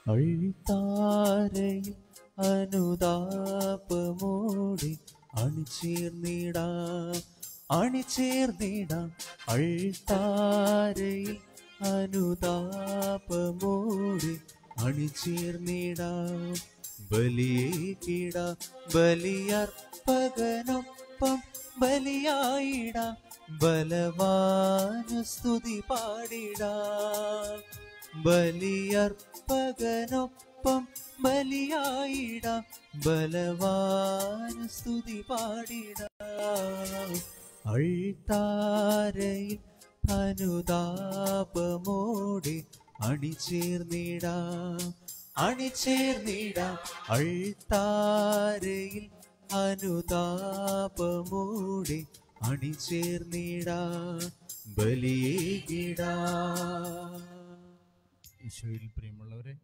അഴിത്താരയിൽ അനുതാപമോടെ അണിചേർന്നിടാം അണിചേർന്നിടാം അഴിത്താരയിൽ അനുതാപമോടെ അണിചേർന്നിടാം ബലിയേകിട ബലിയർപ്പകനൊപ്പം ബലിയായിടാം ബലവാന സ്തുതി പാടിടാം ബലിയർപ്പകനൊപ്പം ബലിയായിടാം ബലവാന സ്തുതി പാടിടാം അഴിത്താരയിൽ അനുതാപമോടെ അണിചേർന്നിടാം അണിചേർന്നിടാം അഴിത്താരയിൽ അനുതാപമോടെ അണിചേർന്നിടാം ബലിയേകിടാം ഈശോയിൽ പ്രിയമുള്ളവരെ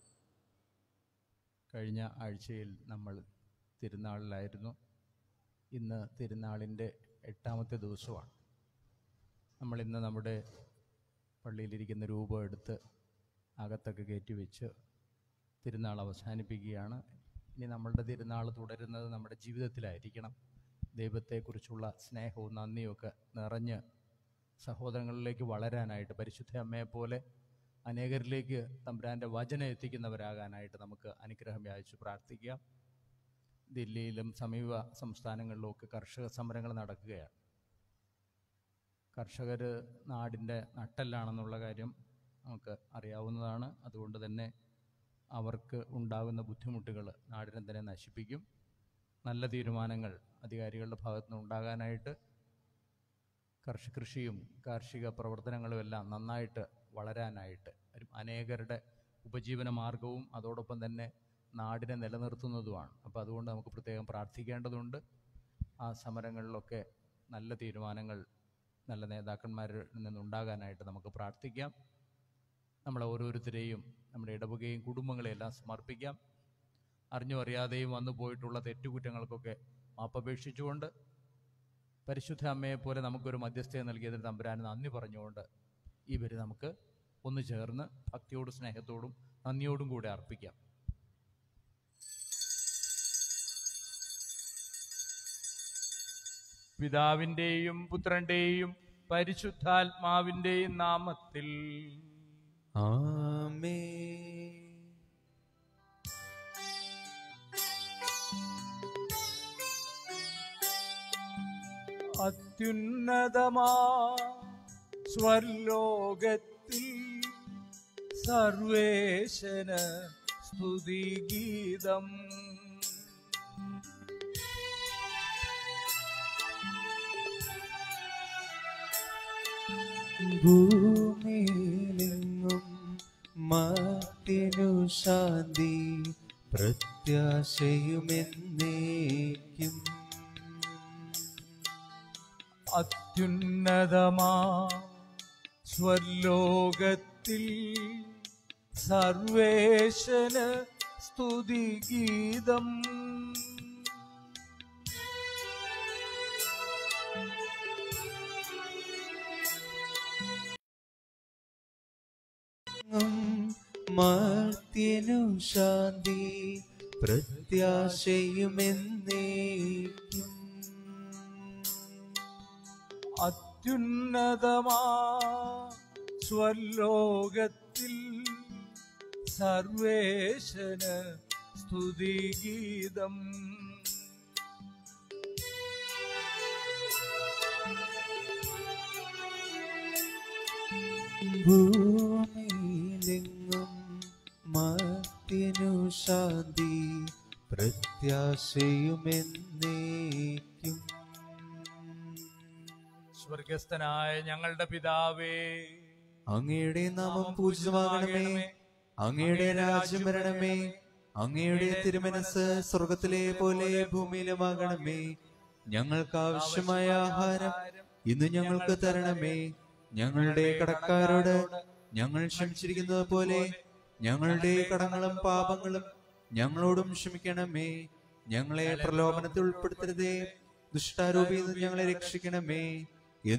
കഴിഞ്ഞ ആഴ്ചയിൽ നമ്മൾ തിരുനാളിലായിരുന്നു ഇന്ന് തിരുനാളിൻ്റെ എട്ടാമത്തെ ദിവസമാണ് നമ്മൾ ഇന്ന് നമ്മുടെ പള്ളിയിലിരിക്കുന്ന രൂപം എടുത്ത് അകത്തൊക്കെ കയറ്റി വെച്ച് തിരുനാൾ അവസാനിപ്പിക്കുകയാണ് ഇനി നമ്മളുടെ തിരുനാൾ തുടരുന്നത് നമ്മുടെ ജീവിതത്തിലായിരിക്കണം ദൈവത്തെക്കുറിച്ചുള്ള സ്നേഹവും നന്ദിയും ഒക്കെ നിറഞ്ഞ് സഹോദരങ്ങളിലേക്ക് വളരാനായിട്ട് പരിശുദ്ധ അമ്മയെപ്പോലെ അനേകരിലേക്ക് തമ്പുരാൻ്റെ വചനം എത്തിക്കുന്നവരാകാനായിട്ട് നമുക്ക് അനുഗ്രഹം യാചിച്ച് പ്രാർത്ഥിക്കാം ദില്ലിയിലും സമീപ സംസ്ഥാനങ്ങളിലും ഒക്കെ കർഷക സമരങ്ങൾ നടക്കുകയാണ് കർഷകർ നാടിൻ്റെ നട്ടെല്ലാണെന്നുള്ള കാര്യം നമുക്ക് അറിയാവുന്നതാണ് അതുകൊണ്ട് തന്നെ അവർക്ക് ഉണ്ടാകുന്ന ബുദ്ധിമുട്ടുകൾ നാടിനെ തന്നെ നശിപ്പിക്കും നല്ല തീരുമാനങ്ങൾ അധികാരികളുടെ ഭാഗത്തു നിന്ന് ഉണ്ടാകാനായിട്ട് കർഷ കൃഷിയും കാർഷിക പ്രവർത്തനങ്ങളും എല്ലാം നന്നായിട്ട് വളരാനായിട്ട് ഒരു അനേകരുടെ ഉപജീവന മാർഗവും അതോടൊപ്പം തന്നെ നാടിനെ നിലനിർത്തുന്നതുമാണ് അപ്പോൾ അതുകൊണ്ട് നമുക്ക് പ്രത്യേകം പ്രാർത്ഥിക്കേണ്ടതുണ്ട് ആ സമരങ്ങളിലൊക്കെ നല്ല തീരുമാനങ്ങൾ നല്ല നേതാക്കന്മാരിൽ നിന്നുണ്ടാകാനായിട്ട് നമുക്ക് പ്രാർത്ഥിക്കാം നമ്മളെ ഓരോരുത്തരെയും നമ്മുടെ ഇടവകയും കുടുംബങ്ങളെയും എല്ലാം സമർപ്പിക്കാം അറിഞ്ഞോ അറിയാതെയും വന്നു പോയിട്ടുള്ള തെറ്റുകുറ്റങ്ങൾക്കൊക്കെ മാപ്പപേക്ഷിച്ചുകൊണ്ട് പരിശുദ്ധ അമ്മയെ പോലെ നമുക്കൊരു മധ്യസ്ഥയെ നൽകിയതിന് തമ്പുരാന് നന്ദി പറഞ്ഞുകൊണ്ട് ഈ വരി നമുക്ക് ഒന്ന് ചേർന്ന് ഭക്തിയോടും സ്നേഹത്തോടും നന്ദിയോടും കൂടെ അർപ്പിക്കാം പിതാവിൻ്റെയും പുത്രൻ്റെയും പരിശുദ്ധാത്മാവിൻ്റെയും നാമത്തിൽ ആമേ അത്യുന്നതമാ സ്വർലോകത്തിൽ സർവേശന സ്തുതിഗീതം ഭൂമിയിലെങ്ങും മത്തിനു ശാന്തി പ്രത്യാശയുമെന്നേക്കും അത്യുന്നതമാ സ്വർലോകത്തിൽ സർവേശന സ്തുതിഗീതം മർത്യനു ശാന്തി പ്രത്യാശയുമെന്നേക്കും അത്യുന്നതമാ സ്വലോകത്തിൽ സർവേശന സ്തുതിഗീതം ഭൂമിയിലെങ്ങും മർത്യനു ശാന്തി പ്രത്യാശയുമെന്നേക്കും സ്വർഗസ്ഥനായ ഞങ്ങളുടെ പിതാവേ അങ്ങയുടെ നാമം പൂജിതമാകണമേ അങ്ങയുടെ രാജ്യം വരണമേ അങ്ങയുടെ തിരുമനസ് സ്വർഗത്തിലെ പോലെ ഭൂമിയിലുമാകണമേ ഞങ്ങൾക്ക് ആവശ്യമായ ആഹാരം ഇന്ന് ഞങ്ങൾക്ക് തരണമേ ഞങ്ങളുടെ കടക്കാരോട് ഞങ്ങൾ ക്ഷമിച്ചിരിക്കുന്നത് പോലെ ഞങ്ങളുടെ കടങ്ങളും പാപങ്ങളും ഞങ്ങളോടും ക്ഷമിക്കണമേ ഞങ്ങളെ പ്രലോഭനത്തിൽ ഉൾപ്പെടുത്തരുതേ ദുഷ്ടാരൂപിയിൽ നിന്ന് ഞങ്ങളെ രക്ഷിക്കണമേ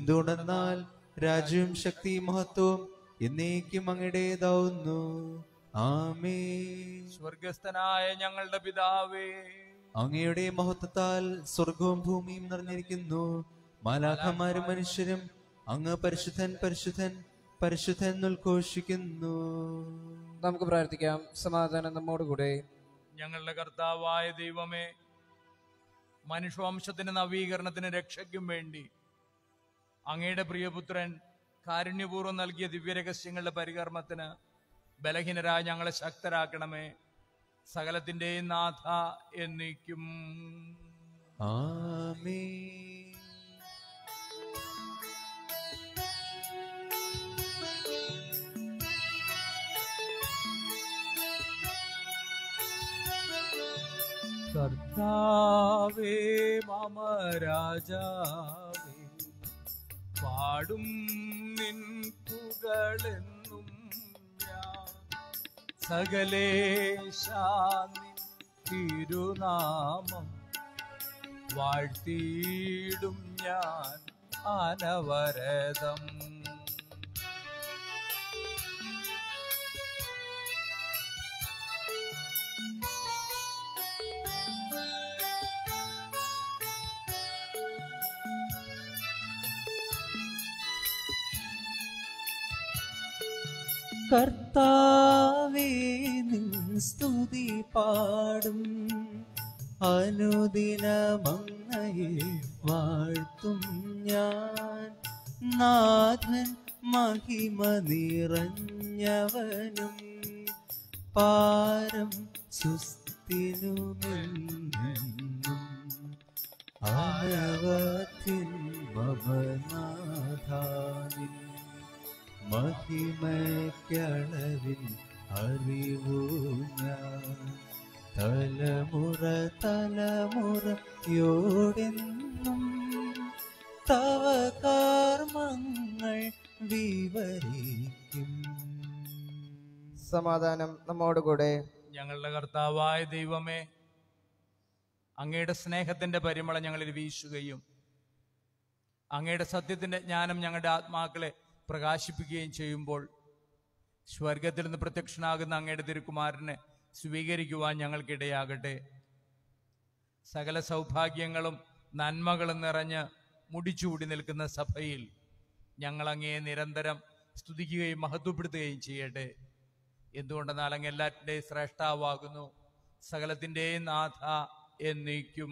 എന്തുകൊണ്ടെന്നാൽ രാജ്യവും ശക്തിയും മഹത്വവും എന്നേക്കും അങ്ങയുടേതാവുന്നു ആമേ സ്വർഗസ്ഥനായ ഞങ്ങളുടെ പിതാവേ അങ്ങയുടെ മഹത്വത്താൽ സ്വർഗവും ഭൂമിയും നിറഞ്ഞിരിക്കുന്നു മാലാഖമാരും മനുഷ്യരും അങ്ങ് പരിശുദ്ധൻ പരിശുദ്ധൻ പരിശുദ്ധൻ ഉദ്ഘോഷിക്കുന്നു നമുക്ക് പ്രാർത്ഥിക്കാം സമാധാനം നമ്മോടുകൂടെ ഞങ്ങളുടെ കർത്താവായ ദൈവമേ മനുഷ്യവംശത്തിന്റെ നവീകരണത്തിന് രക്ഷയ്ക്കും വേണ്ടി അങ്ങയുടെ പ്രിയപുത്രൻ കാരുണ്യപൂർവ്വം നൽകിയ ദിവ്യരഹസ്യങ്ങളുടെ പരികർമ്മത്തിന് ബലഹീനരായ ഞങ്ങളെ ശക്തരാക്കണമേ സകലത്തിന്റെയും നാഥ എന്നേക്കും ആമേ കർത്താവേ മമ രാജാവേ പാടും നിൻ പുകളെന്നും ഞാൻ സകലേശാന്തി തിരുനാമം വാഴ്ത്തിയിടും ഞാൻ അനവരതം കർത്താവേ നിൻ സ്തുതി പാടും അനുദിനമങ്ങയെ വാഴ്ത്തും ഞാൻ നാഥൻ മഹിമ നിറഞ്ഞവനും പാരം സുസ്ഥിനുമെന്നും അനവധിൻ മമനാഥാനിൻ മഹിമയ്ക്കളവിൽ അറിവു ഞാൻ തലമുറ തലമുറയോടെന്നും തവ കർമ്മങ്ങൾ വിവരിക്കും സമാധാനം നമ്മോടുകൂടെ ഞങ്ങളുടെ കർത്താവായ ദൈവമേ അങ്ങയുടെ സ്നേഹത്തിന്റെ പരിമള ഞങ്ങളിൽ വീശുകയും അങ്ങയുടെ സത്യത്തിന്റെ ജ്ഞാനം ഞങ്ങളുടെ ആത്മാക്കളെ പ്രകാശിപ്പിക്കുകയും ചെയ്യുമ്പോൾ സ്വർഗത്തിൽ നിന്ന് പ്രത്യക്ഷനാകുന്ന അങ്ങയുടെ തിരുക്കുമാരനെ സ്വീകരിക്കുവാൻ ഞങ്ങൾക്കിടയാകട്ടെ സകല സൗഭാഗ്യങ്ങളും നന്മകളും നിറഞ്ഞ് മുടിച്ചുകൂടി നിൽക്കുന്ന സഭയിൽ ഞങ്ങൾ അങ്ങയെ നിരന്തരം സ്തുതിക്കുകയും മഹത്വപ്പെടുത്തുകയും ചെയ്യട്ടെ എന്തുകൊണ്ടെന്നാൽ അങ്ങ് എല്ലാറ്റിൻ്റെയും ശ്രേഷ്ഠാവാകുന്നു സകലത്തിൻ്റെയും നാഥ എന്നേക്കും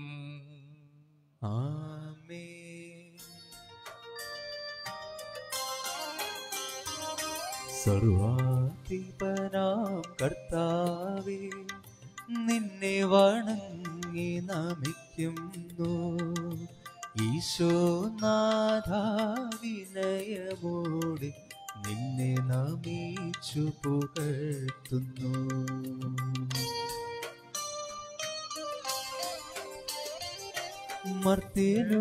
ആമേ സർവാധിപനാം കർത്താവേ നിന്നെ വണങ്ങി നമിക്കുന്നു ഈശോനാഥ വിനയമോടെ നിന്നെ നമിച്ചു പുകഴ്ത്തുന്നു മർത്തിനു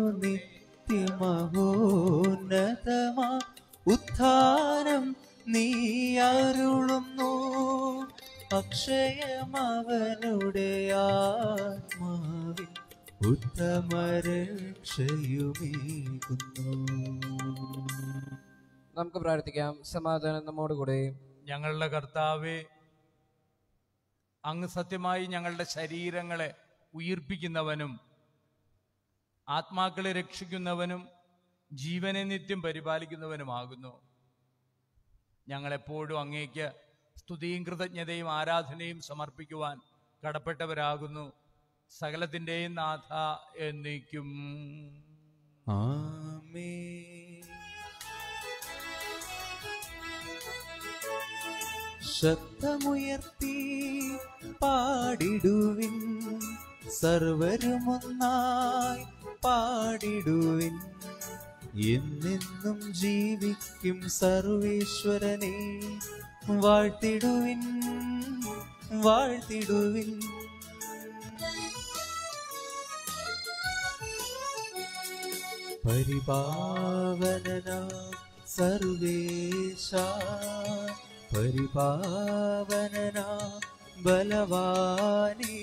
നിത്യമഹോന്നതമാ ഉത്ഥാനം നീ അരുളുന്നു അക്ഷയമവനുടെ ആത്മാവിൽ ഉത്തമരക്ഷയുമേകുന്നു നമുക്ക് പ്രാർത്ഥിക്കാം സമാധാനം നമ്മോടുകൂടെ ഞങ്ങളുടെ കർത്താവെ അങ്ങ് സത്യമായി ഞങ്ങളുടെ ശരീരങ്ങളെ ഉയിർപ്പിക്കുന്നവനും ആത്മാക്കളെ രക്ഷിക്കുന്നവനും ജീവനെ നിത്യം പരിപാലിക്കുന്നവനുമാകുന്നു ഞങ്ങളെപ്പോഴും അങ്ങേക്ക് സ്തുതിയും കൃതജ്ഞതയും ആരാധനയും സമർപ്പിക്കുവാൻ കടപ്പെട്ടവരാകുന്നു സകലത്തിൻ്റെയും നാഥ എന്നേക്കും ആമേ ശബ്ദമുയർത്തി പാടിടുവിൻ സർവരുമൊന്നായി പാടിടുവിൻ എന്നെന്നും ജീവിക്കും സർവേശ്വരനെ വാഴ്ത്തിടുവിൻ വാഴ്ത്തിടുവിൻ പരിപാവനന സർവേശ പരിപാവനന ബലവാനി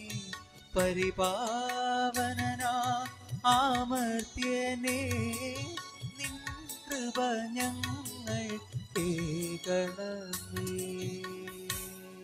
പരിപാവനന ആമർത്യനേ നിൻ കൃപ ഞങ്ങൾ കേൾക്കണമേ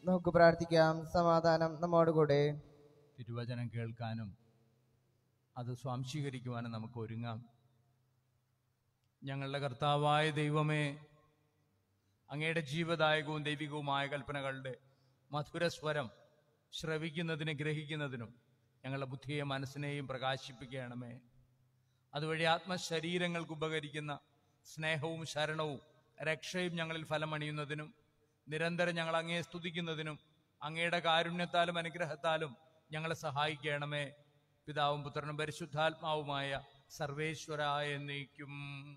നമുക്ക് പ്രാർത്ഥിക്കാം സമാധാനം നമ്മോടുകൂടെ തിരുവചനം കേൾക്കാനും അത് സ്വാംശീകരിക്കുവാനും നമുക്ക് ഒരുങ്ങാം ഞങ്ങളുടെ കർത്താവായ ദൈവമേ അങ്ങയുടെ ജീവദായകവും ദൈവികവുമായ കൽപ്പനകളുടെ മധുരസ്വരം ശ്രവിക്കുന്നതിനും ഗ്രഹിക്കുന്നതിനും ഞങ്ങളുടെ ബുദ്ധിയെ മനസ്സിനെയും പ്രകാശിപ്പിക്കണമേ അതുവഴി ആത്മശരീരങ്ങൾക്ക് ഉപകരിക്കുന്ന സ്നേഹവും ശരണവും രക്ഷയും ഞങ്ങളിൽ ഫലമണിയുന്നതിനും നിരന്തരം ഞങ്ങൾ അങ്ങയെ സ്തുതിക്കുന്നതിനും അങ്ങയുടെ കാരുണ്യത്താലും അനുഗ്രഹത്താലും ഞങ്ങളെ സഹായിക്കണമേ പിതാവും പുത്രനും പരിശുദ്ധാത്മാവുമായ സർവേശ്വരായ എന്നേക്കും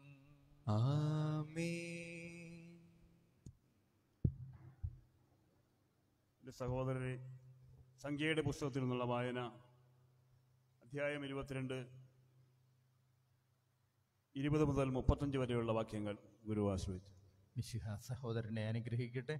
ആമേൻ എൻ്റെ സഹോദരരെ സംഖ്യയുടെ പുസ്തകത്തിൽ നിന്നുള്ള വായന അധ്യായം ഇരുപത്തിരണ്ട് ഇരുപത് മുതൽ മുപ്പത്തഞ്ച് വരെയുള്ള വാക്യങ്ങൾ ഗുരു ആശ്രയിച്ചു മിശിഹ സഹോദരനെ അനുഗ്രഹിക്കട്ടെ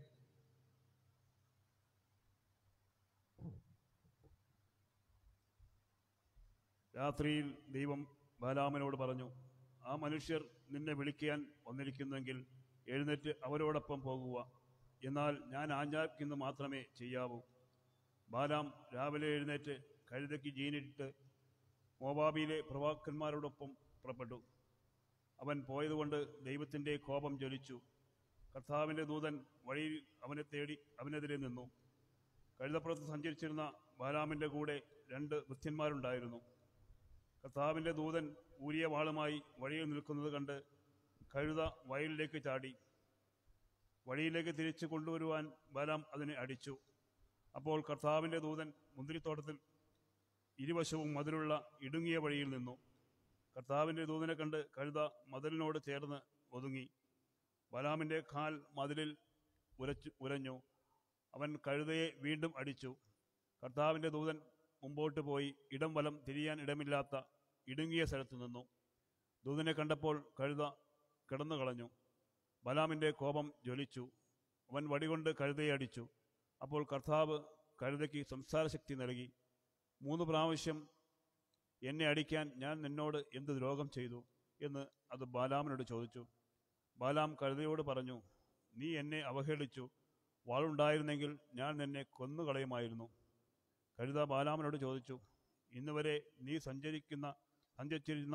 രാത്രിയിൽ ദൈവം ബാലാമനോട് പറഞ്ഞു ആ മനുഷ്യർ നിന്നെ വിളിക്കാൻ വന്നിരിക്കുന്നെങ്കിൽ എഴുന്നേറ്റ് അവരോടൊപ്പം പോകുക എന്നാൽ ഞാൻ ആജ്ഞാപിക്കുന്നത് മാത്രമേ ചെയ്യാവൂ ബാലാം രാവിലെ എഴുന്നേറ്റ് കഴുതയ്ക്ക് ജീനിട്ട് മോവാബിയിലെ പ്രവാക്കന്മാരോടൊപ്പം പുറപ്പെട്ടു അവൻ പോയതുകൊണ്ട് ദൈവത്തിൻ്റെ കോപം ജ്വലിച്ചു കർത്താവിൻ്റെ ദൂതൻ വഴിയിൽ അവനെ തേടി അവനെതിരെ നിന്നു കഴുതപ്പുറത്ത് സഞ്ചരിച്ചിരുന്ന ബാലാമിൻ്റെ കൂടെ രണ്ട് വൃത്യന്മാരുണ്ടായിരുന്നു കർത്താവിൻ്റെ ദൂതൻ ഊരിയ വാളുമായി വഴിയിൽ നിൽക്കുന്നത് കണ്ട് കഴുത വയലിലേക്ക് ചാടി വഴിയിലേക്ക് തിരിച്ചു കൊണ്ടുവരുവാൻ ബാലാം അതിനെ അടിച്ചു അപ്പോൾ കർത്താവിൻ്റെ ദൂതൻ മുന്തിരിത്തോട്ടത്തിൽ ഇരുവശവും മതിലുള്ള ഇടുങ്ങിയ വഴിയിൽ നിന്നു കർത്താവിൻ്റെ ദൂതനെ കണ്ട് കഴുത മതിലിനോട് ചേർന്ന് ഒതുങ്ങി ബലാമിൻ്റെ കാൽ മതിലിൽ ഉരച്ചു ഉരഞ്ഞു അവൻ കഴുതയെ വീണ്ടും അടിച്ചു കർത്താവിൻ്റെ ദൂതൻ മുമ്പോട്ട് പോയി ഇടം വലം തിരിയാൻ ഇടമില്ലാത്ത ഇടുങ്ങിയ സ്ഥലത്ത് നിന്നു ദൂതനെ കണ്ടപ്പോൾ കഴുത കിടന്നു കളഞ്ഞു ബലാമിൻ്റെ കോപം ജ്വലിച്ചു അവൻ വടികൊണ്ട് കഴുതയെ അടിച്ചു അപ്പോൾ കർത്താവ് കഴുതയ്ക്ക് സംസാരശക്തി നൽകി മൂന്ന് പ്രാവശ്യം എന്നെ അടിക്കാൻ ഞാൻ നിന്നോട് എന്ത് ദ്രോഹം ചെയ്തു എന്ന് അത് ബാലാമിനോട് ചോദിച്ചു ബാലാം കഴുതയോട് പറഞ്ഞു നീ എന്നെ അവഹേളിച്ചു വാളുണ്ടായിരുന്നെങ്കിൽ ഞാൻ നിന്നെ കൊന്നുകളയുമായിരുന്നു കഴുത ബാലാമനോട് ചോദിച്ചു ഇന്ന് വരെ നീ സഞ്ചരിക്കുന്ന സഞ്ചരിച്ചിരുന്ന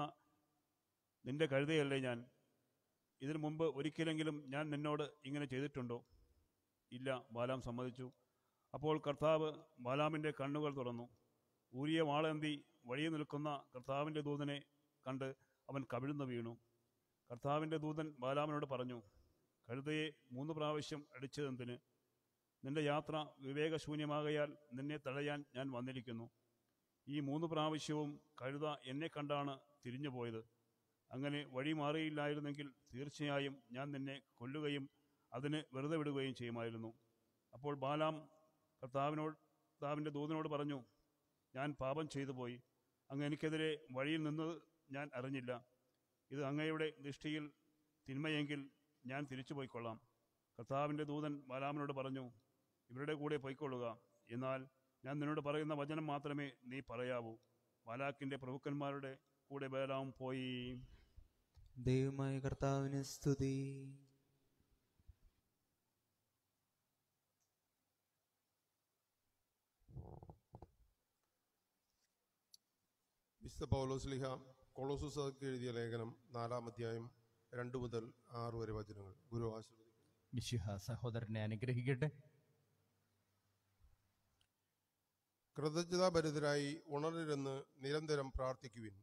നിന്റെ കഴുതയല്ലേ ഞാൻ ഇതിനു മുമ്പ് ഒരിക്കലെങ്കിലും ഞാൻ നിന്നോട് ഇങ്ങനെ ചെയ്തിട്ടുണ്ടോ ഇല്ല ബാലാം സമ്മതിച്ചു അപ്പോൾ കർത്താവ് ബാലാമിൻ്റെ കണ്ണുകൾ തുറന്നു ഊരിയ വാളേന്തി വഴിയിൽ നിൽക്കുന്ന കർത്താവിൻ്റെ ദൂതനെ കണ്ട് അവൻ കവിഴ്ന്നു വീണു കർത്താവിൻ്റെ ദൂതൻ ബാലാമിനോട് പറഞ്ഞു കഴുതയെ മൂന്ന് പ്രാവശ്യം അടിച്ചതെന്തിന് നിന്റെ യാത്ര വിവേകശൂന്യമാകയാൽ നിന്നെ തടയാൻ ഞാൻ വന്നിരിക്കുന്നു ഈ മൂന്ന് പ്രാവശ്യവും കഴുത എന്നെ കണ്ടാണ് തിരിഞ്ഞു പോയത് അങ്ങനെ വഴി മാറിയില്ലായിരുന്നെങ്കിൽ തീർച്ചയായും ഞാൻ നിന്നെ കൊല്ലുകയും അതിന് വെറുതെ വിടുകയും ചെയ്യുമായിരുന്നു അപ്പോൾ ബാലാം കർത്താവിനോട് കർത്താവിൻ്റെ ദൂതനോട് പറഞ്ഞു ഞാൻ പാപം ചെയ്തു പോയി അങ്ങ് എനിക്കെതിരെ വഴിയിൽ നിന്നത് ഞാൻ അറിഞ്ഞില്ല ഇത് അങ്ങയുടെ ദൃഷ്ടിയിൽ തിന്മയെങ്കിൽ ഞാൻ തിരിച്ചു പോയിക്കൊള്ളാം കർത്താവിൻ്റെ ദൂതൻ ബാലാമിനോട് പറഞ്ഞു ഇവരുടെ കൂടെ പൊയ്ക്കൊള്ളുക എന്നാൽ ഞാൻ നിന്നോട് പറയുന്ന വചനം മാത്രമേ നീ പറയാവൂ ബാലാക്കിൻ്റെ പ്രഭുക്കന്മാരുടെ കൂടെ ബലാം പോയി ദൈവമായ കർത്താവിന് സ്തുതി വിശുദ്ധ പൗലോസ്ലിഹ കൊളോസുസർക്ക് എഴുതിയ ലേഖനം നാലാം അധ്യായം രണ്ട് മുതൽ ആറ് വരെ വചനങ്ങൾ ഗുരു ആശീർവദിക്കും മിശിഹ സഹോദരനെ അനുഗ്രഹിക്കട്ടെ കൃതജ്ഞതാഭരിതരായി ഉണരരുന്ന് നിരന്തരം പ്രാർത്ഥിക്കുവിൻ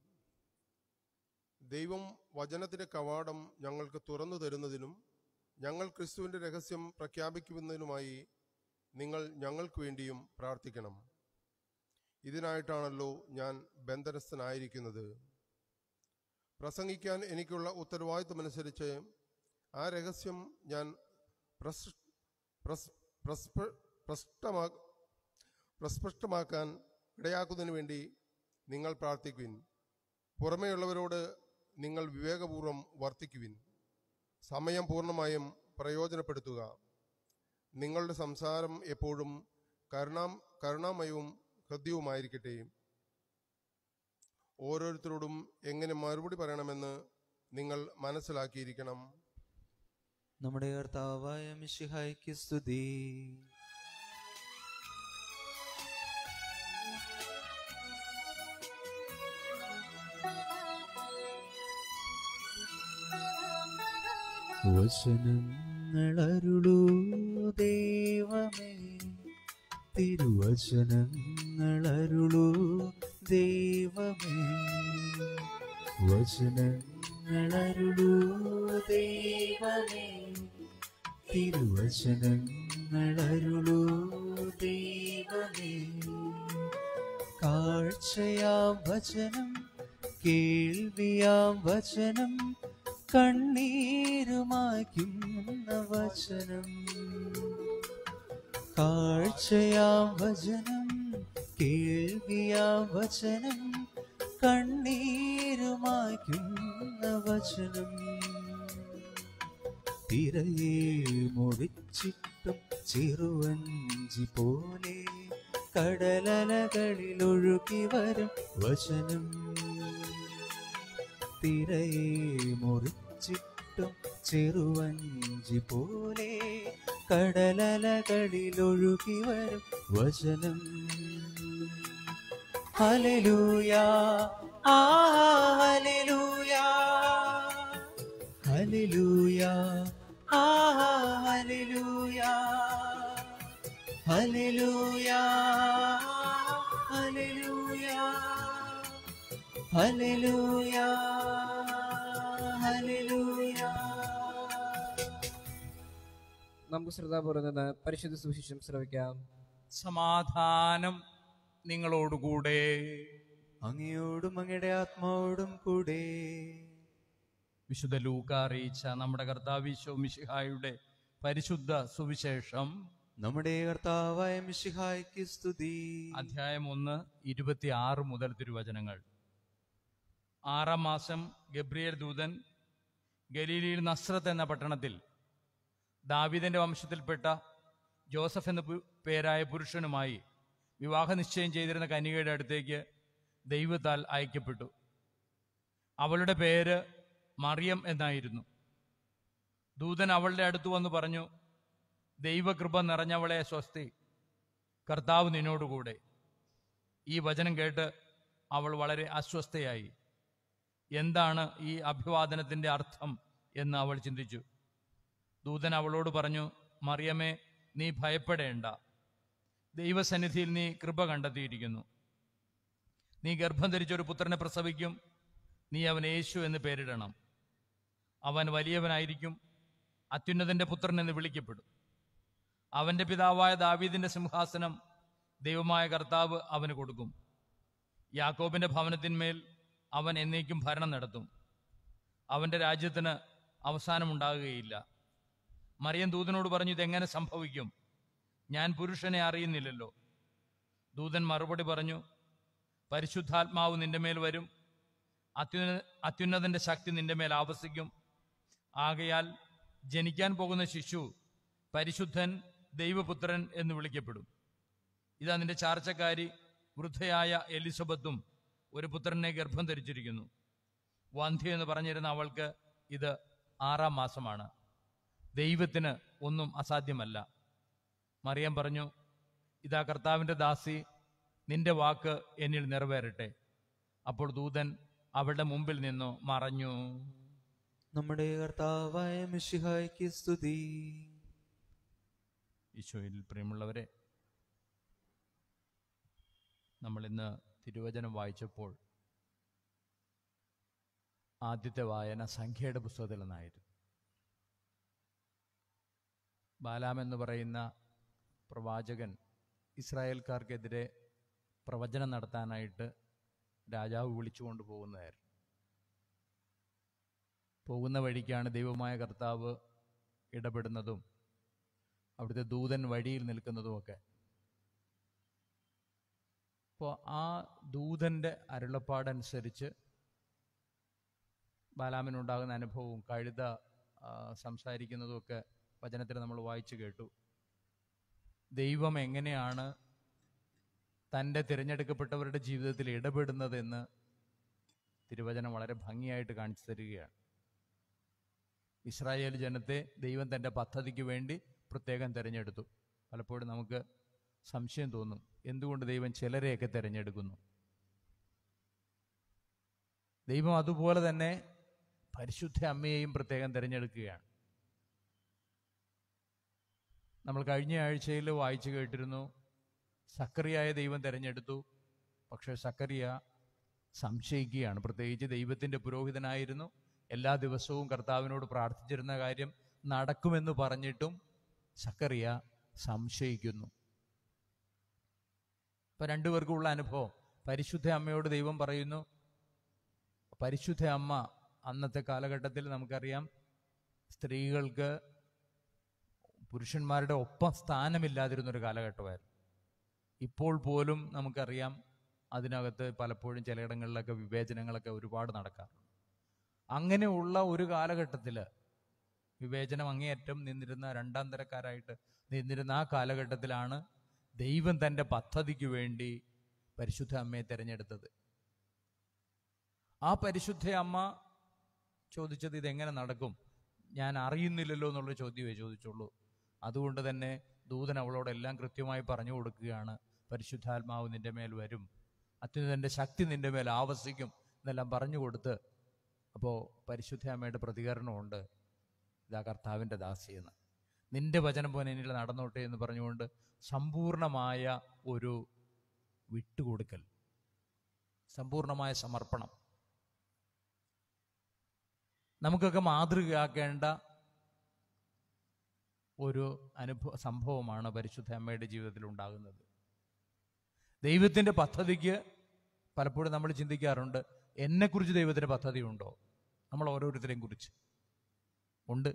ദൈവം വചനത്തിന്റെ കവാടം ഞങ്ങൾക്ക് തുറന്നു തരുന്നതിനും ഞങ്ങൾ ക്രിസ്തുവിന്റെ രഹസ്യം പ്രഖ്യാപിക്കുന്നതിനുമായി നിങ്ങൾ ഞങ്ങൾക്ക് വേണ്ടിയും പ്രാർത്ഥിക്കണം ഇതിനായിട്ടാണല്ലോ ഞാൻ ബന്ധനസ്ഥനായിരിക്കുന്നത് പ്രസംഗിക്കാൻ എനിക്കുള്ള ഉത്തരവാദിത്വമനുസരിച്ച് ആ രഹസ്യം ഞാൻ പ്രസ് പ്രസ് പ്രസ്പ- പ്രസ്പഷ്ടമാ പ്രസ്പഷ്ടമാക്കാൻ ഇടയാക്കുന്നതിന് വേണ്ടി നിങ്ങൾ പ്രാർത്ഥിക്കുവിൻ പുറമേയുള്ളവരോട് നിങ്ങൾ വിവേകപൂർവം വർത്തിക്കുവിൻ സമയം പൂർണ്ണമായും പ്രയോജനപ്പെടുത്തുക നിങ്ങളുടെ സംസാരം എപ്പോഴും കരുണാം കരുണാമയവും ഹൃദ്യവുമായിരിക്കട്ടെ ഓരോരുത്തരോടും എങ്ങനെ മറുപടി പറയണമെന്ന് നിങ്ങൾ മനസ്സിലാക്കിയിരിക്കണം നമ്മുടെ കർത്താവായ മിശിഹായ്ക്ക് സ്തുതി വചനങ്ങളരുളൂ ദൈവമേ തിരുവചനങ്ങളരുളൂ ദൈവമേ വചനങ്ങളരുളൂ ദൈവമേ തിരുവചനങ്ങളരുളൂ ദൈവമേ കാഴ്ചയാം വചനം കേൾവിയാം വചനം കണ്ണീരുമാക്കുന്ന വചനം കാഴ്ചയാം വചനം കേൾവിയാം വചനം കണ്ണീരുമാക്കുന്ന വചനം തിരയെ മുറിച്ചിട്ടും ചെറുവഞ്ചി പോലെ കടലലകളിൽ ഒഴുകി വരും വചനം തിരയെ മുറിച്ചിട്ടും ചെറുവഞ്ചി പോലെ കടലലകളിൽ ഒഴുകി വരും വചനം ഹല്ലേലൂയാ ആ ഹല്ലേലൂയാ ഹല്ലേലൂയാ ആ ഹല്ലേലൂയാ ഹല്ലേലൂയാ ഹല്ലേലൂയാ ഹല്ലേലൂയാ ഹല്ലേലൂയാ നമുക്ക് ശ്രദ്ധാപൂർവ്വം നിന്ന് പരിശുദ്ധ സുവിശേഷം ശ്രവിക്കാം സമാധാനം നിങ്ങളോടുകൂടെ അങ്ങയോടും അങ്ങയുടെ ആത്മാവോടും കൂടെ വിശുദ്ധ ലൂക്ക അറിയിച്ച നമ്മുടെ കർത്താവിശോ മിശിഹായുടെ പരിശുദ്ധ സുവിശേഷം നമ്മുടെ കർത്താവായ മിശിഹായ്ക്ക് സ്തുതി അധ്യായം ഒന്ന് ഇരുപത്തിയാറ് മുതൽ തിരുവചനങ്ങൾ ആറാം മാസം ഗബ്രിയേൽ ദൂതൻ ഗലീലിയിൽ നസ്രത്ത് എന്ന പട്ടണത്തിൽ ദാവീദിന്റെ വംശത്തിൽപ്പെട്ട ജോസഫ് എന്ന പു- പേരായ പുരുഷനുമായി വിവാഹ നിശ്ചയം ചെയ്തിരുന്ന കന്യകയുടെ അടുത്തേക്ക് ദൈവത്താൽ അയക്കപ്പെട്ടു അവളുടെ പേര് മറിയം എന്നായിരുന്നു ദൂതൻ അവളുടെ അടുത്ത് വന്ന് പറഞ്ഞു ദൈവകൃപ നിറഞ്ഞവളെ സ്വസ്തി കർത്താവ് നിന്നോടുകൂടെ ഈ വചനം കേട്ട് അവൾ വളരെ അസ്വസ്ഥയായി എന്താണ് ഈ അഭിവാദനത്തിന്റെ അർത്ഥം എന്ന് അവൾ ചിന്തിച്ചു ദൂതൻ അവളോട് പറഞ്ഞു മറിയമേ നീ ഭയപ്പെടേണ്ട ദൈവസന്നിധിയിൽ നീ കൃപ കണ്ടെത്തിയിരിക്കുന്നു നീ ഗർഭം ധരിച്ചൊരു പുത്രനെ പ്രസവിക്കും നീ അവൻ യേശു എന്ന് പേരിടണം അവൻ വലിയവനായിരിക്കും അത്യുന്നതന്റെ പുത്രൻ എന്ന് വിളിക്കപ്പെടും അവന്റെ പിതാവായ ദാവീദിന്റെ സിംഹാസനം ദൈവമായ കർത്താവ് അവന് കൊടുക്കും യാക്കോബിന്റെ ഭവനത്തിന്മേൽ അവൻ എന്നേക്കും ഭരണം നടത്തും അവന്റെ രാജ്യത്തിന് അവസാനമുണ്ടാകുകയില്ല മറിയം ദൂതനോട് പറഞ്ഞു ഇതെങ്ങനെ സംഭവിക്കും ഞാൻ പുരുഷനെ അറിയുന്നില്ലല്ലോ ദൂതൻ മറുപടി പറഞ്ഞു പരിശുദ്ധാത്മാവ് നിന്റെ മേൽ വരും അത്യുന്ന അത്യുന്നതന്റെ ശക്തി നിന്റെ മേൽ ആവസിക്കും ആകയാൽ ജനിക്കാൻ പോകുന്ന ശിശു പരിശുദ്ധൻ ദൈവപുത്രൻ എന്ന് വിളിക്കപ്പെടും ഇതാ നിന്റെ ചാർച്ചക്കാരി വൃദ്ധയായ എലിസബത്തും ഒരു പുത്രനെ ഗർഭം ധരിച്ചിരിക്കുന്നു വന്ധ്യ എന്ന് പറഞ്ഞിരുന്ന അവൾക്ക് ഇത് ആറാം മാസമാണ് ദൈവത്തിന് ഒന്നും അസാധ്യമല്ല മറിയം പറഞ്ഞു ഇതാ കർത്താവിൻ്റെ ദാസി നിന്റെ വാക്ക് എന്നിൽ നിറവേറട്ടെ അപ്പോൾ ദൂതൻ അവളുടെ മുമ്പിൽ നിന്നു മറഞ്ഞു നമ്മുടെ കർത്താവായ മിശിഹായ്ക്ക് സ്തുതി ഈശോയിൽ പ്രിയമുള്ളവരെ നമ്മൾ ഇന്ന് തിരുവചനം വായിച്ചപ്പോൾ ആദ്യത്തെ വായന സംഖ്യയുടെ പുസ്തകത്തിൽ നിന്നായിരുന്നു ബാലാം എന്ന് പറയുന്ന പ്രവാചകൻ ഇസ്രായേൽക്കാർക്കെതിരെ പ്രവചനം നടത്താനായിട്ട് രാജാവ് വിളിച്ചുകൊണ്ട് പോകുന്നതായിരുന്നു പോകുന്ന വഴിക്കാണ് ദൈവമായ കർത്താവ് ഇടപെടുന്നതും അവിടുത്തെ ദൂതൻ വഴിയിൽ നിൽക്കുന്നതുമൊക്കെ അപ്പോൾ ആ ദൂതൻ്റെ അരുളപ്പാടനുസരിച്ച് ബാലാമിനുണ്ടാകുന്ന അനുഭവവും കഴുത ആ, സംസാരിക്കുന്നതുമൊക്കെ വചനത്തിൽ നമ്മൾ വായിച്ചു കേട്ടു ദൈവം എങ്ങനെയാണ് തൻ്റെ തിരഞ്ഞെടുക്കപ്പെട്ടവരുടെ ജീവിതത്തിൽ ഇടപെടുന്നതെന്ന് തിരുവചനം വളരെ ഭംഗിയായിട്ട് കാണിച്ചു തരികയാണ് ഇസ്രായേൽ ജനത്തെ ദൈവം തൻ്റെ പദ്ധതിക്ക് വേണ്ടി പ്രത്യേകം തിരഞ്ഞെടുത്തു പലപ്പോഴും നമുക്ക് സംശയം തോന്നും എന്തുകൊണ്ട് ദൈവം ചിലരെയൊക്കെ തിരഞ്ഞെടുക്കുന്നു ദൈവം അതുപോലെ തന്നെ പരിശുദ്ധ അമ്മയെയും പ്രത്യേകം തിരഞ്ഞെടുക്കുകയാണ് നമ്മൾ കഴിഞ്ഞ ആഴ്ചയിൽ വായിച്ചു കേട്ടിരുന്നു സക്കറിയായ ദൈവം തിരഞ്ഞെടുത്തു പക്ഷേ സക്കറിയ സംശയിക്കുകയാണ് പ്രത്യേകിച്ച് ദൈവത്തിൻ്റെ പുരോഹിതനായിരുന്നു എല്ലാ ദിവസവും കർത്താവിനോട് പ്രാർത്ഥിച്ചിരുന്ന കാര്യം നടക്കുമെന്ന് പറഞ്ഞിട്ടും സക്കറിയ സംശയിക്കുന്നു ഇപ്പം രണ്ടുപേർക്കുള്ള അനുഭവം പരിശുദ്ധ അമ്മയോട് ദൈവം പറയുന്നു പരിശുദ്ധ അമ്മ അന്നത്തെ കാലഘട്ടത്തിൽ നമുക്കറിയാം സ്ത്രീകൾക്ക് പുരുഷന്മാരുടെ ഒപ്പം സ്ഥാനമില്ലാതിരുന്നൊരു കാലഘട്ടമായിരുന്നു ഇപ്പോൾ പോലും നമുക്കറിയാം അതിനകത്ത് പലപ്പോഴും ചിലയിടങ്ങളിലൊക്കെ വിവേചനങ്ങളൊക്കെ ഒരുപാട് നടക്കാറുണ്ട് അങ്ങനെയുള്ള ഒരു കാലഘട്ടത്തിൽ വിവേചനം അങ്ങേയറ്റം നിന്നിരുന്ന രണ്ടാം തരക്കാരായിട്ട് നിന്നിരുന്ന ആ കാലഘട്ടത്തിലാണ് ദൈവം തൻ്റെ പദ്ധതിക്ക് വേണ്ടി പരിശുദ്ധ അമ്മയെ തിരഞ്ഞെടുത്തത് ആ പരിശുദ്ധ അമ്മ ചോദിച്ചത് ഇതെങ്ങനെ നടക്കും ഞാൻ അറിയുന്നില്ലല്ലോ എന്നുള്ള ചോദ്യമേ ചോദിച്ചുള്ളൂ അതുകൊണ്ട് തന്നെ ദൂതൻ അവളോട് എല്ലാം കൃത്യമായി പറഞ്ഞു കൊടുക്കുകയാണ് പരിശുദ്ധാത്മാവ് നിന്റെ മേൽ വരും അത്യുന്നതൻ്റെ ശക്തി നിന്റെ മേൽ ആവസിക്കും എന്നെല്ലാം പറഞ്ഞു കൊടുത്ത് അപ്പോൾ പരിശുദ്ധ അമ്മയുടെ പ്രതികരണമുണ്ട് ഇതാ കർത്താവിൻ്റെ ദാസിയെന്ന് നിന്റെ വചനം പോലെ എന്നിൽ നടന്നോട്ടെ എന്ന് പറഞ്ഞുകൊണ്ട് സമ്പൂർണമായ ഒരു വിട്ടുകൊടുക്കൽ സമ്പൂർണമായ സമർപ്പണം നമുക്കൊക്കെ മാതൃകയാക്കേണ്ട ഒരു അനുഭവ സംഭവമാണ് പരിശുദ്ധ അമ്മയുടെ ജീവിതത്തിൽ ഉണ്ടാകുന്നത് ദൈവത്തിൻ്റെ പദ്ധതിക്ക് പലപ്പോഴും നമ്മൾ ചിന്തിക്കാറുണ്ട് എന്നെക്കുറിച്ച് ദൈവത്തിൻ്റെ പദ്ധതി ഉണ്ടോ നമ്മൾ ഓരോരുത്തരെയും കുറിച്ച് ഉണ്ട്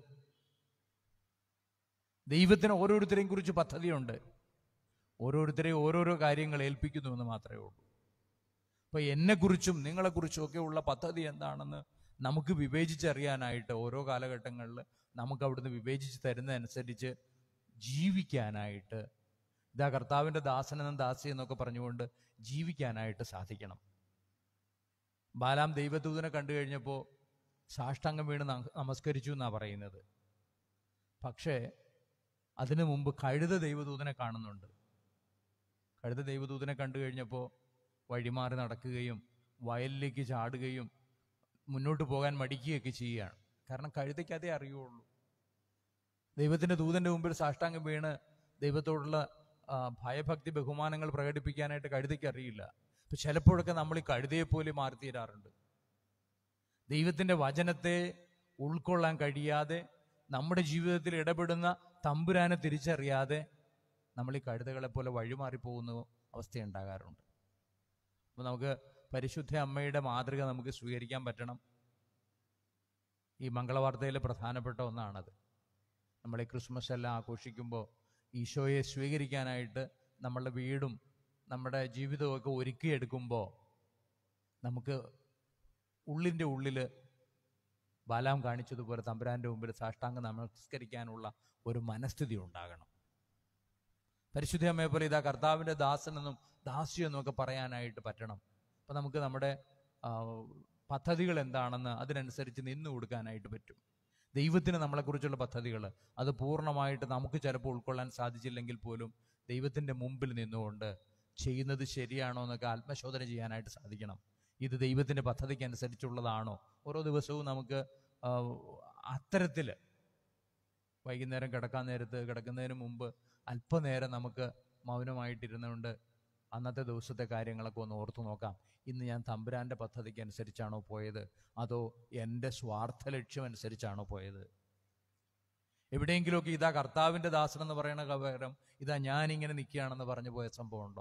ദൈവത്തിന് ഓരോരുത്തരെയും കുറിച്ച് പദ്ധതിയുണ്ട് ഓരോരുത്തരെയും ഓരോരോ കാര്യങ്ങൾ ഏൽപ്പിക്കുന്നു എന്ന് മാത്രമേ ഉള്ളൂ അപ്പോൾ എന്നെക്കുറിച്ചും നിങ്ങളെക്കുറിച്ചും ഒക്കെ ഉള്ള പദ്ധതി എന്താണെന്ന് നമുക്ക് വിവേചിച്ചറിയാനായിട്ട് ഓരോ കാലഘട്ടങ്ങളിൽ നമുക്ക് അവിടുന്ന് വിവേചിച്ച് തരുന്നതനുസരിച്ച് ജീവിക്കാനായിട്ട് ഇതാ കർത്താവിൻ്റെ ദാസനെന്നും ദാസി എന്നൊക്കെ പറഞ്ഞുകൊണ്ട് ജീവിക്കാനായിട്ട് സാധിക്കണം ബാലാം ദൈവദൂതനെ കണ്ടു കഴിഞ്ഞപ്പോൾ സാഷ്ടാംഗം വീണ് ന- നമസ്കരിച്ചു എന്നാണ് പറയുന്നത് പക്ഷേ അതിനു മുമ്പ് കഴുത ദൈവദൂതനെ കാണുന്നുണ്ട് കഴുത ദൈവദൂതനെ കണ്ടു കഴിഞ്ഞപ്പോൾ വഴിമാറി നടക്കുകയും വയലിലേക്ക് ചാടുകയും മുന്നോട്ട് പോകാൻ മടിക്കുകയൊക്കെ ചെയ്യുകയാണ് കാരണം കഴുതയ്ക്ക് അതേ അറിയുള്ളൂ ദൈവത്തിൻ്റെ ദൂതൻ്റെ മുമ്പിൽ സാഷ്ടാംഗം വീണ് ദൈവത്തോടുള്ള ആ, ഭയഭക്തി ബഹുമാനങ്ങൾ പ്രകടിപ്പിക്കാനായിട്ട് കഴുതയ്ക്ക് അറിയില്ല ഇപ്പം ചിലപ്പോഴൊക്കെ നമ്മൾ ഈ കഴുതയെ പോലെ മാറിത്തീരാറുണ്ട് ദൈവത്തിൻ്റെ വചനത്തെ ഉൾക്കൊള്ളാൻ കഴിയാതെ നമ്മുടെ ജീവിതത്തിൽ ഇടപെടുന്ന തമ്പുരാനെ തിരിച്ചറിയാതെ നമ്മൾ ഈ കഴുതകളെ പോലെ വഴിമാറി പോകുന്ന അവസ്ഥയുണ്ടാകാറുണ്ട് അപ്പോൾ നമുക്ക് പരിശുദ്ധ അമ്മയുടെ മാതൃക നമുക്ക് സ്വീകരിക്കാൻ പറ്റണം ഈ മംഗളവാർത്തയിലെ പ്രധാനപ്പെട്ട ഒന്നാണത് നമ്മൾ ഈ ക്രിസ്മസ് എല്ലാം ആഘോഷിക്കുമ്പോൾ ഈശോയെ സ്വീകരിക്കാനായിട്ട് നമ്മളുടെ വീടും നമ്മുടെ ജീവിതമൊക്കെ ഒരുക്കിയെടുക്കുമ്പോൾ നമുക്ക് ഉള്ളിൻ്റെ ഉള്ളിൽ ബാലാം കാണിച്ചതുപോലെ തമ്പുരാൻ്റെ മുമ്പിൽ സാഷ്ടാംഗം നമസ്കരിക്കാനുള്ള ഒരു മനസ്ഥിതി ഉണ്ടാകണം പരിശുദ്ധ അമ്മയെ പോലെ ഇതാ കർത്താവിൻ്റെ ദാസനെന്നും ദാസ്യെന്നും ഒക്കെ പറയാനായിട്ട് പറ്റണം അപ്പം നമുക്ക് നമ്മുടെ ആ, പദ്ധതികൾ എന്താണെന്ന് അതിനനുസരിച്ച് നിന്നു കൊടുക്കാനായിട്ട് പറ്റും ദൈവത്തിന് നമ്മളെക്കുറിച്ചുള്ള പദ്ധതികൾ അത് പൂർണ്ണമായിട്ട് നമുക്ക് ചിലപ്പോൾ ഉൾക്കൊള്ളാൻ സാധിച്ചില്ലെങ്കിൽ പോലും ദൈവത്തിൻ്റെ മുമ്പിൽ നിന്നുകൊണ്ട് ചെയ്യുന്നത് ശരിയാണോ എന്നൊക്കെ ആത്മശോധന ചെയ്യാനായിട്ട് സാധിക്കണം ഇത് ദൈവത്തിൻ്റെ പദ്ധതിക്ക് അനുസരിച്ചുള്ളതാണോ ഓരോ ദിവസവും നമുക്ക് ആ, അത്തരത്തിൽ വൈകുന്നേരം കിടക്കാൻ നേരത്ത് കിടക്കുന്നതിന് മുമ്പ് അല്പനേരം നമുക്ക് മൗനമായിട്ടിരുന്നുകൊണ്ട് അന്നത്തെ ദിവസത്തെ കാര്യങ്ങളൊക്കെ ഒന്ന് ഓർത്തു നോക്കാം ഇന്ന് ഞാൻ തമ്പുരാൻ്റെ പദ്ധതിക്ക് അനുസരിച്ചാണോ പോയത് അതോ എൻ്റെ സ്വാർത്ഥ ലക്ഷ്യം അനുസരിച്ചാണോ പോയത് എവിടെയെങ്കിലുമൊക്കെ ഇതാ കർത്താവിൻ്റെ ദാസൻ എന്ന് പറയുന്ന പകരം ഇതാ ഞാനിങ്ങനെ നിൽക്കുകയാണെന്ന് പറഞ്ഞു പോയ സംഭവം ഉണ്ടോ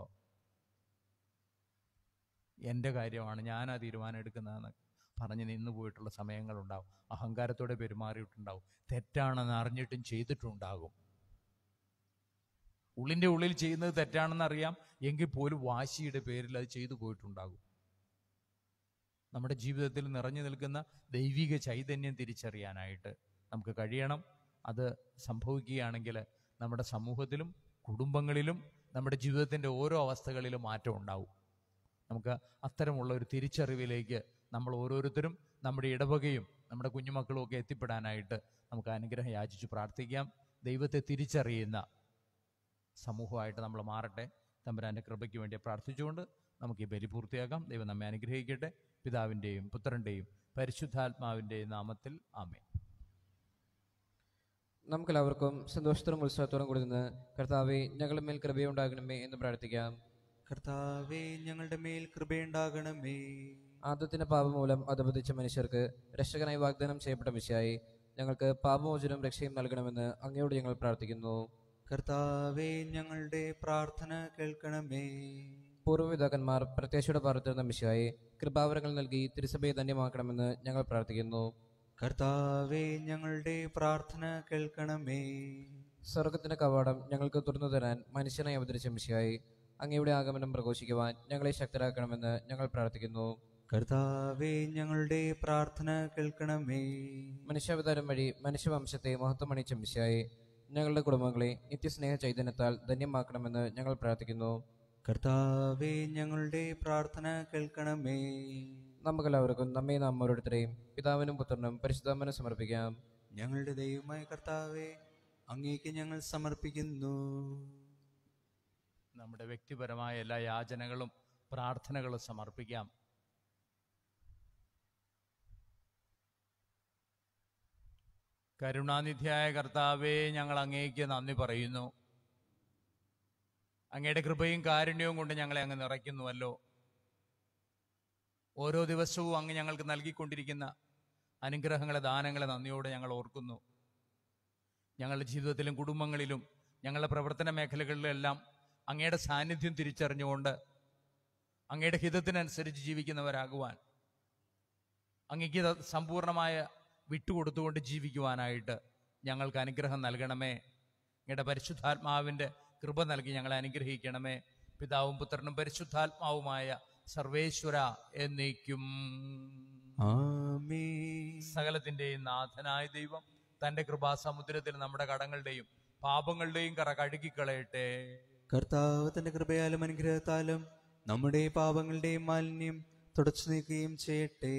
എൻ്റെ കാര്യമാണ് ഞാനാ തീരുമാനം എടുക്കുന്നതെന്ന് പറഞ്ഞ് നിന്ന് പോയിട്ടുള്ള സമയങ്ങളുണ്ടാവും അഹങ്കാരത്തോടെ പെരുമാറിയിട്ടുണ്ടാവും തെറ്റാണെന്ന് അറിഞ്ഞിട്ടും ചെയ്തിട്ടുണ്ടാകും ഉള്ളിൻ്റെ ഉള്ളിൽ ചെയ്യുന്നത് തെറ്റാണെന്ന് അറിയാം എങ്കിൽ പോലും വാശിയുടെ പേരിൽ അത് ചെയ്തു പോയിട്ടുണ്ടാകും നമ്മുടെ ജീവിതത്തിൽ നിറഞ്ഞു നിൽക്കുന്ന ദൈവിക ചൈതന്യം തിരിച്ചറിയാനായിട്ട് നമുക്ക് കഴിയണം അത് സംഭവിക്കുകയാണെങ്കിൽ നമ്മുടെ സമൂഹത്തിലും കുടുംബങ്ങളിലും നമ്മുടെ ജീവിതത്തിൻ്റെ ഓരോ അവസ്ഥകളിലും മാറ്റം ഉണ്ടാവും നമുക്ക് അത്തരമുള്ള ഒരു തിരിച്ചറിവിലേക്ക് നമ്മൾ ഓരോരുത്തരും നമ്മുടെ ഇടവകയും നമ്മുടെ കുഞ്ഞുമക്കളും ഒക്കെ എത്തിപ്പെടാനായിട്ട് നമുക്ക് അനുഗ്രഹം യാചിച്ച് പ്രാർത്ഥിക്കാം ദൈവത്തെ തിരിച്ചറിയുന്ന സമൂഹമായിട്ട് നമ്മൾ മാറട്ടെ തമ്പുരാൻ്റെ കൃപയ്ക്ക് വേണ്ടി പ്രാർത്ഥിച്ചുകൊണ്ട് നമുക്ക് ഈ ബലി പൂർത്തിയാക്കാം ദൈവം നമ്മെ അനുഗ്രഹിക്കട്ടെ പിതാവിൻ്റെയും പുത്രൻ്റെയും പരിശുദ്ധാത്മാവിൻ്റെയും നാമത്തിൽ ആമേ നമുക്കെല്ലാവർക്കും സന്തോഷത്തോടും ഉത്സാഹത്തോടും കൂടി നിന്ന് കർത്താവെ ഞങ്ങളുടെ മേൽ കൃപയുണ്ടാകണമേ എന്ന് പ്രാർത്ഥിക്കാം കർത്താവേ ഞങ്ങളുടെ മേൽ കൃപയുണ്ടാകണമേ ആദ്യത്തിന്റെ പാപം മൂലം അധപതിച്ച മനുഷ്യർക്ക് രക്ഷകനായി വാഗ്ദാനം ചെയ്യപ്പെട്ട മിശയായി ഞങ്ങൾക്ക് പാപമോചനം രക്ഷയും നൽകണമെന്ന് അങ്ങയോട് ഞങ്ങൾ പ്രാർത്ഥിക്കുന്നു കർത്താവേ ഞങ്ങളുടെ പ്രാർത്ഥന കേൾക്കണമേ പൂർവ്വപിതാക്കന്മാർ പ്രത്യാശയുടെ പാർത്തിരുന്ന മിശയായി കൃപാവരങ്ങൾ നൽകി തിരുസഭയെ ധന്യമാക്കണമെന്ന് ഞങ്ങൾ പ്രാർത്ഥിക്കുന്നു കർത്താവേ ഞങ്ങളുടെ പ്രാർത്ഥന കേൾക്കണമേ സ്വർഗത്തിന്റെ കവാടം ഞങ്ങൾക്ക് തുറന്നു തരാൻ മനുഷ്യനായി അവതരിച്ച മിശയായി അങ്ങയുടെ ആഗമനം പ്രഘോഷിക്കുവാൻ ഞങ്ങളെ ശക്തരാക്കണമെന്ന് ഞങ്ങൾ പ്രാർത്ഥിക്കുന്നു കർത്താവേ ഞങ്ങളുടെ പ്രാർത്ഥന കേൾക്കണമേ മനുഷ്യാവതാരം വഴി മനുഷ്യവംശത്തെ മഹത്വമണിച്ച മിശയായി ഞങ്ങളുടെ കുടുംബങ്ങളെ നിത്യസ്നേഹ ചൈതന്യത്താൽ ധന്യമാക്കണമെന്ന് ഞങ്ങൾ പ്രാർത്ഥിക്കുന്നു കർത്താവേ ഞങ്ങളുടെ പ്രാർത്ഥന കേൾക്കണമേ നമുക്കെല്ലാവർക്കും നമ്മെ നാം ഓരോരുത്തരെയും പിതാവിനും പുത്രനും പരിശുദ്ധാമനും സമർപ്പിക്കാം ഞങ്ങളുടെ ദൈവമായ കർത്താവേ അങ്ങേക്ക് ഞങ്ങൾ സമർപ്പിക്കുന്നു നമ്മുടെ വ്യക്തിപരമായ എല്ലാ യാചനകളും പ്രാർത്ഥനകളും സമർപ്പിക്കാം കരുണാനിധിയായ കർത്താവേ ഞങ്ങൾ അങ്ങേക്ക് നന്ദി പറയുന്നു അങ്ങയുടെ കൃപയും കാരുണ്യവും കൊണ്ട് ഞങ്ങളെ അങ്ങ് നിറയ്ക്കുന്നുവല്ലോ ഓരോ ദിവസവും അങ്ങ് ഞങ്ങൾക്ക് നൽകിക്കൊണ്ടിരിക്കുന്ന അനുഗ്രഹങ്ങളെ ദാനങ്ങളെ നന്ദിയോടെ ഞങ്ങൾ ഓർക്കുന്നു ഞങ്ങളുടെ ജീവിതത്തിലും കുടുംബങ്ങളിലും ഞങ്ങളുടെ പ്രവർത്തന മേഖലകളിലെല്ലാം അങ്ങയുടെ സാന്നിധ്യം തിരിച്ചറിഞ്ഞുകൊണ്ട് അങ്ങയുടെ ഹിതത്തിനനുസരിച്ച് ജീവിക്കുന്നവരാകുവാൻ അങ്ങയ്ക്ക് ഇത് സമ്പൂർണമായ വിട്ടുകൊടുത്തുകൊണ്ട് ജീവിക്കുവാനായിട്ട് ഞങ്ങൾക്ക് അനുഗ്രഹം നൽകണമേ അങ്ങയുടെ പരിശുദ്ധാത്മാവിൻ്റെ കൃപ നൽകി ഞങ്ങളെ അനുഗ്രഹിക്കണമേ പിതാവും പുത്രനും പരിശുദ്ധാത്മാവുമായ സർവേശ്വര എന്നേക്കും ആമേ സകലത്തിൻ്റെയും നാഥനായ ദൈവം തൻ്റെ കൃപാസമുദ്രത്തിൽ നമ്മുടെ കടങ്ങളുടെയും പാപങ്ങളുടെയും കറ കഴുകിക്കളയട്ടെ കർത്താവ് തന്റെ കൃപയാലും അനുഗ്രഹത്താലും നമ്മുടെ പാപങ്ങളുടെയും മാലിന്യം തുടച്ചു നീക്കുകയും ചെയ്യട്ടെ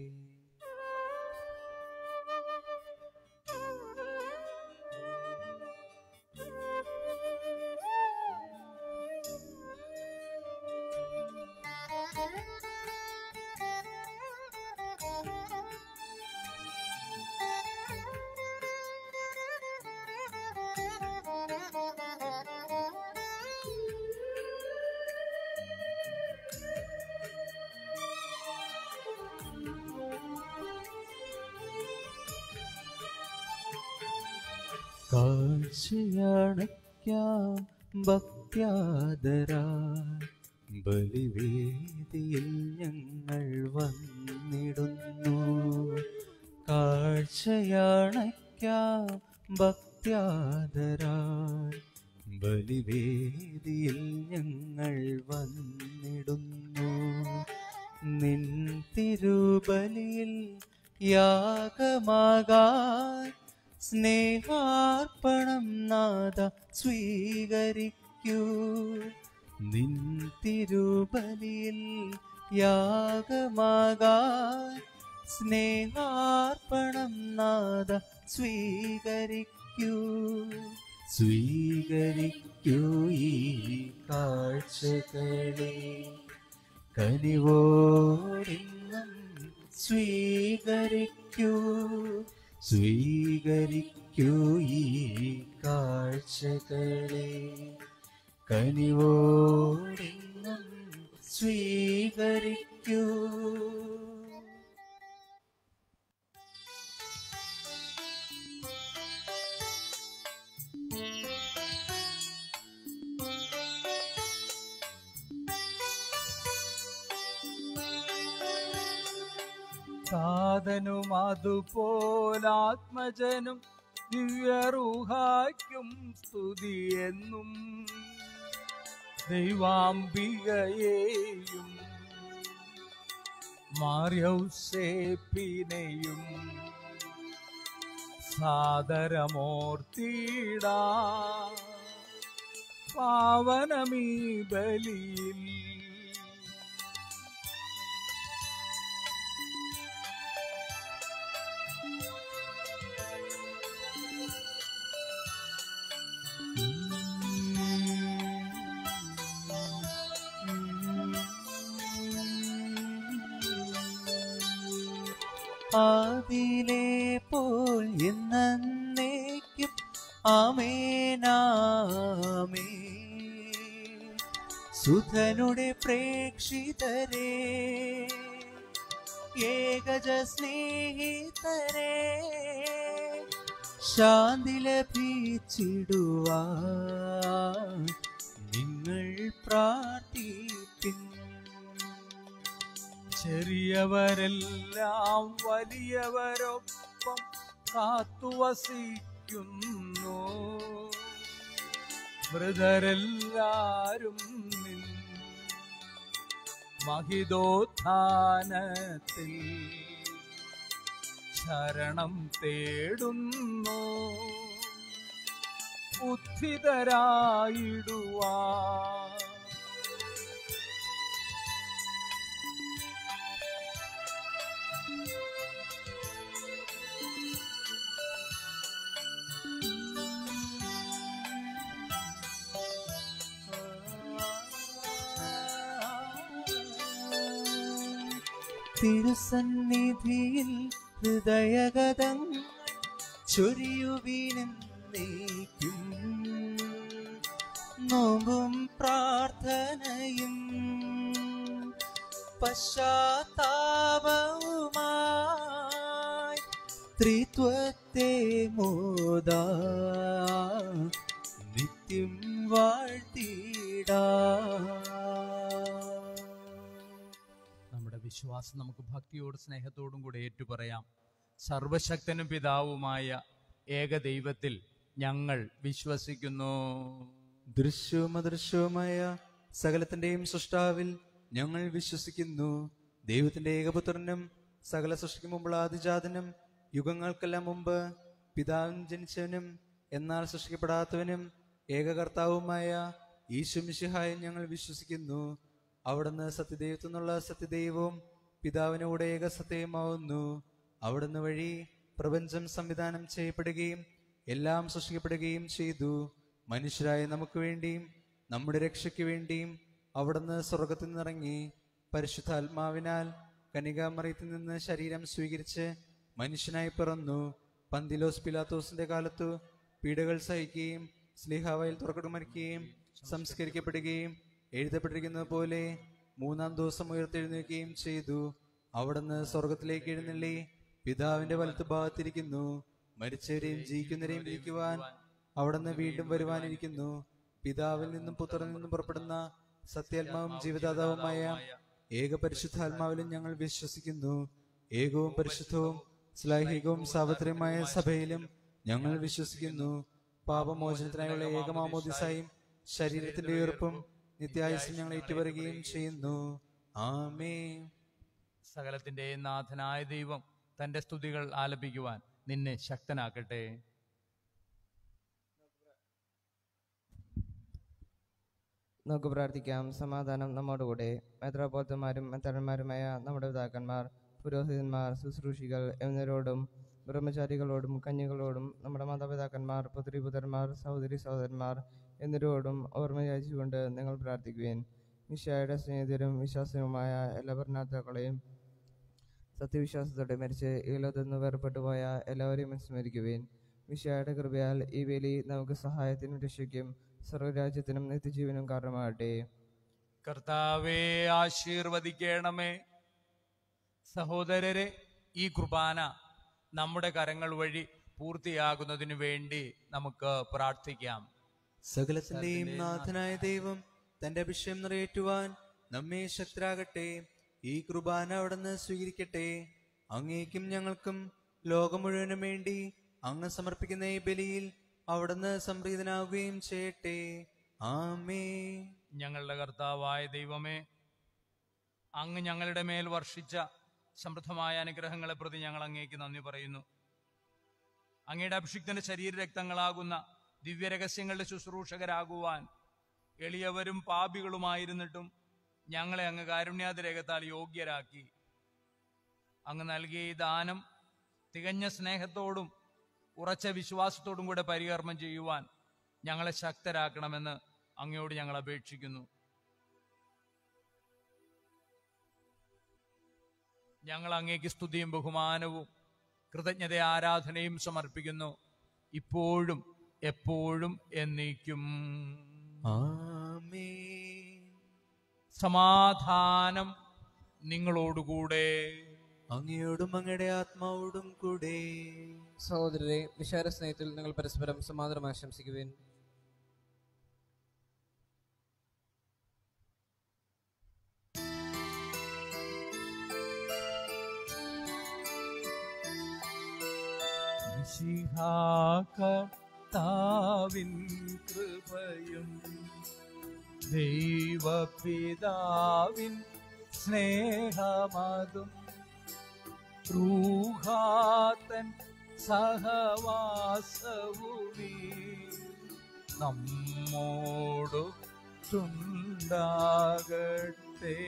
കാഴ്ചയണയ്ക്കാം ഭക്യാദരാ ബലിവേദിയിൽ ഞങ്ങൾ വന്നിടുന്നു കാഴ്ചയണയ്ക്കാം ഭക്യാദരാ ബലിവേദിയിൽ ഞങ്ങൾ വന്നിടുന്നു നിൻ തിരുബലിയിൽ യാഗമാകാൻ സ്നേഹാർപ്പണം നാദ സ്വീകരിക്കൂ നിൻ തിരുബലിയിൽ യാഗമാകാൻ സ്നേഹാർപ്പണം നാദ സ്വീകരിക്കൂ സ്വീകരിക്കൂ ഈ കാഴ്ചകളെ കനിവോടിന്നും സ്വീകരിക്കൂ സ്വീകരിക്കൂ ഈ കാഴ്ചകളെ കനിവോടിന്നും സ്വീകരിക്കൂ സാധനും അതുപോലാത്മജനും ദിവ്യറുഹായ്ക്കും സ്തുതിയെന്നും ദൈവാംബികയെയും മാര്യൗസേപ്പിനെയും സാദരമോർത്തിടാ പാവനമീ ബലിയിൽ ആദിയിലെ പോൽ എന്നേക്കും ആമേനാമേ സുധനുടെ പ്രേക്ഷിതരെ ഏകജ സ്നേഹിതരെ ശാന്തി ലഭിച്ചിടുവാൻ നിങ്ങൾ പ്രാർത്ഥിപ്പിൻ ചെറിയവരെല്ലാം വലിയവരൊപ്പം കാത്തുവസിക്കുന്നു മൃതരെല്ലാരും നിൻ മഹിതോത്ഥാനത്തിൽ ശരണം തേടുന്നു ഉദ്ധിതരായിടുവാൻ തിരുസന്നിധിയിൽ ഹൃദയഗതങ്ങൾ ചൊരിയുവിനും നീക്കും നോമ്പും പ്രാർത്ഥനയും പശ്ചാത്താപവുമായി ത്രിത്വത്തെ മോദാ നിത്യം വാഴ്ത്തിടാ നമ്മുടെ വിശ്വാസം നമുക്ക് ഭക്തിയോടും സ്നേഹത്തോടും കൂടെ ഏറ്റുപറയാം സർവശക്തനും പിതാവുമായ ഏക ദൈവത്തിൽ ഞങ്ങൾ വിശ്വസിക്കുന്നു ദൃശ്യവും അദൃശ്യവുമായ സകലത്തിന്റെയും സൃഷ്ടാവിൽ ഞങ്ങൾ വിശ്വസിക്കുന്നു ദൈവത്തിന്റെ ഏകപുത്രനും സകല സൃഷ്ടിക്ക് മുമ്പുള്ള ആദിജാതനും യുഗങ്ങൾക്കെല്ലാം മുമ്പ് പിതാവിൻ ജനിച്ചവനും എന്നാൽ സൃഷ്ടിക്കപ്പെടാത്തവനും ഏകകർത്താവുമായ ഈശുമിശിഹായി ഞങ്ങൾ വിശ്വസിക്കുന്നു അവിടുന്ന് സത്യദൈവത്തിൽ നിന്നുള്ള സത്യദൈവവും പിതാവിനോട് ഏക സത്യമാവുന്നു അവിടുന്ന് വഴി പ്രപഞ്ചം സംവിധാനം ചെയ്യപ്പെടുകയും എല്ലാം സൃഷ്ടിക്കപ്പെടുകയും ചെയ്തു മനുഷ്യരായ നമുക്ക് വേണ്ടിയും നമ്മുടെ രക്ഷയ്ക്ക് വേണ്ടിയും അവിടുന്ന് സ്വർഗത്തിൽ നിന്നിറങ്ങി പരിശുദ്ധാത്മാവിനാൽ കനികാമറിയത്തിൽ നിന്ന് ശരീരം സ്വീകരിച്ച് മനുഷ്യനായി പിറന്നു പന്തിലോസ് പിലാത്തോസിന്റെ കാലത്തു പീഡകൾ സഹിക്കുകയും സ്ലിഹാവയിൽ തുറക്കടു മരിക്കുകയും സംസ്കരിക്കപ്പെടുകയും എഴുതപ്പെട്ടിരിക്കുന്നത് പോലെ മൂന്നാം ദിവസം ഉയർത്തെഴുന്നേൽക്കുകയും ചെയ്തു അവിടുന്ന് സ്വർഗത്തിലേക്ക് എഴുന്നള്ളി പിതാവിന്റെ വലത്ത് ഭാഗത്തിരിക്കുന്നു മരിച്ചവരെയും ജീവിക്കുന്നവരെയും വിധിക്കുവാൻ അവിടുന്ന് വീണ്ടും വരുവാനിരിക്കുന്നു പിതാവിൽ നിന്നും പുത്രനിൽ നിന്നും പുറപ്പെടുന്ന സത്യാത്മാവും ജീവദാതാവുമായ ഏക പരിശുദ്ധാത്മാവിലും ഞങ്ങൾ വിശ്വസിക്കുന്നു ഏകവും പരിശുദ്ധവും ശ്ലൈഹികവും സാർവത്രികമായ സഭയിലും ഞങ്ങൾ വിശ്വസിക്കുന്നു പാപമോചനത്തിനായുള്ള ഏകമാമോദിസായും ശരീരത്തിന്റെ ഉയർപ്പും നിത്യായുസും ഞങ്ങൾ ഏറ്റുപറയുകയും ചെയ്യുന്നു ആമേ സകലത്തിന്റെ നാഥനായ ദൈവം തന്റെ സ്തുതികൾ ആലപിക്കുവാൻ നിന്നെ ശക്തനാക്കട്ടെ നമുക്ക് പ്രാർത്ഥിക്കാം സമാധാനം നമ്മോടുകൂടെ മെത്രാപോത്തന്മാരും മെത്തരന്മാരുമായ നമ്മുടെ പിതാക്കന്മാർ പുരോഹിതന്മാർ ശുശ്രൂഷികൾ എന്നിവരോടും ബ്രഹ്മചാരികളോടും കന്യകളോടും നമ്മുടെ മാതാപിതാക്കന്മാർ പുത്രിപുത്രന്മാർ സഹോദരി സഹോദരന്മാർ എന്നിവരോടും ഓർമ്മ യാചിച്ചുകൊണ്ട് നിങ്ങൾ പ്രാർത്ഥിക്കുവേൻ മിശായുടെ സ്നേഹിതരും വിശ്വാസവുമായ എല്ലാ ഭരണാതാക്കളെയും സത്യവിശ്വാസത്തോടെ മരിച്ച് ഈ ലോകത്ത് നിന്ന് വേർപെട്ടു പോയ എല്ലാവരെയും സ്മരിക്കുവേൻ മിശായുടെ കൃപയാൽ ഈ വേലി നമുക്ക് സഹായത്തിനും രക്ഷയ്ക്കും സർവ്വരാജ്യത്തിനും നിത്യജീവനും കാരണമാകട്ടെ കർത്താവെ ആശീർവദിക്കണമേ സഹോദരരെ ഈ കുർബാന നമ്മുടെ കരങ്ങൾ വഴി പൂർത്തിയാകുന്നതിനു വേണ്ടി നമുക്ക് പ്രാർത്ഥിക്കാം സകലത്തിന്റെയും നാഥനായ ദൈവം തന്റെ അഭിഷേകം നിറയേറ്റുവാൻ നമ്മെ ശക്തരാകട്ടെ ഈ കുർബാന അവിടുന്ന് സ്വീകരിക്കട്ടെ അങ്ങേക്കും ഞങ്ങൾക്കും ലോകം മുഴുവനും വേണ്ടി അങ്ങ് സമർപ്പിക്കുന്ന ഈ ബലിയിൽ അവിടുന്ന് സംപ്രീതനാവുകയും ചെയ്യട്ടെ ആമേ ഞങ്ങളുടെ കർത്താവായ ദൈവമേ അങ്ങ് ഞങ്ങളുടെ മേൽ വർഷിച്ച സമൃദ്ധമായ അനുഗ്രഹങ്ങളെ പ്രതി ഞങ്ങൾ അങ്ങേക്ക് നന്ദി പറയുന്നു അങ്ങയുടെ അഭിഷിക്തന്റെ ശരീരരക്തങ്ങളാകുന്ന ദിവ്യരഹസ്യങ്ങളുടെ ശുശ്രൂഷകരാകുവാൻ എളിയവരും പാപികളുമായിരുന്നിട്ടും ഞങ്ങളെ അങ്ങ് കാരുണ്യാതിരേഖത്താൽ യോഗ്യരാക്കി അങ്ങ് നൽകിയ ഈ ദാനം തികഞ്ഞ സ്നേഹത്തോടും ഉറച്ച വിശ്വാസത്തോടും കൂടെ പരികർമ്മം ചെയ്യുവാൻ ഞങ്ങളെ ശക്തരാക്കണമെന്ന് അങ്ങയോട് ഞങ്ങൾ അപേക്ഷിക്കുന്നു ഞങ്ങൾ അങ്ങേക്ക് സ്തുതിയും ബഹുമാനവും കൃതജ്ഞത ആരാധനയും സമർപ്പിക്കുന്നു ഇപ്പോഴും എപ്പോഴും എന്നേക്കും ആമേൻ സമാധാനം നിങ്ങളോടുകൂടെ അങ്ങയോടും അങ്ങയുടെ ആത്മാവോടും കൂടെ സഹോദരരെ വിശാല സ്നേഹത്തിൽ നിങ്ങൾ പരസ്പരം സമാധാനം ആശംസിക്കുവിൻ കർത്താവിൻ കൃപയും ദൈവപിതാവിൻ സ്നേഹമതും റൂഹാത്തൻ സഹവാസവുമീ നമ്മോടു ഉണ്ടാകട്ടെ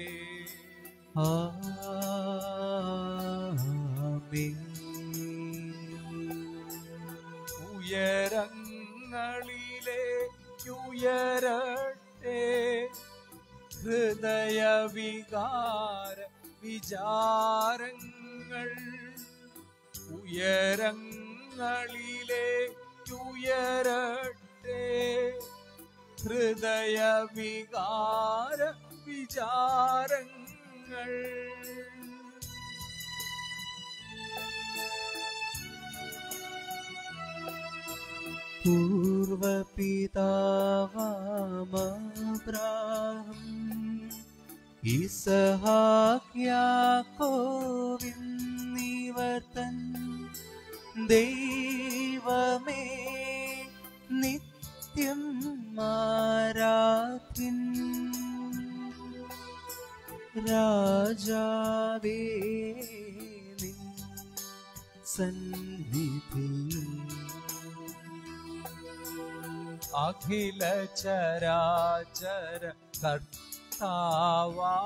ആമേൻ ഉയരങ്ങളിലേക്കുയരട്ടെ ഹൃദയവികാര വിചാരങ്ങൾ ഉയരങ്ങളിലേക്കുയരട്ടെ ഹൃദയവികാര വിചാരങ്ങൾ പൂർവപിതാവാമബ്രാഹം ഇസഹാക്യാക്കോവിന്നിവർ തൻ ദൈവമേ നിത്യം ആരാധ്യൻ രാജാവേ നിൻ സന്നിധിയിൽ അഖില ചരാചര കർത്താവാ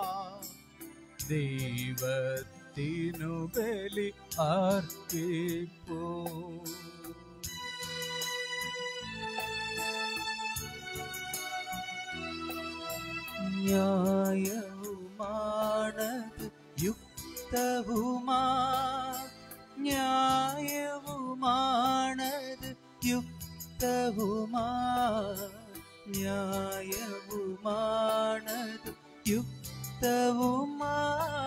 ദൈവത്തിനു ബലി അർപ്പിപ്പൂ ന്യായവുമാണത് യുക്തവുമാ ന്യായവുമാണത് യുക്തവുമാ ന്യായവുമാണത് യുക്തവുമാ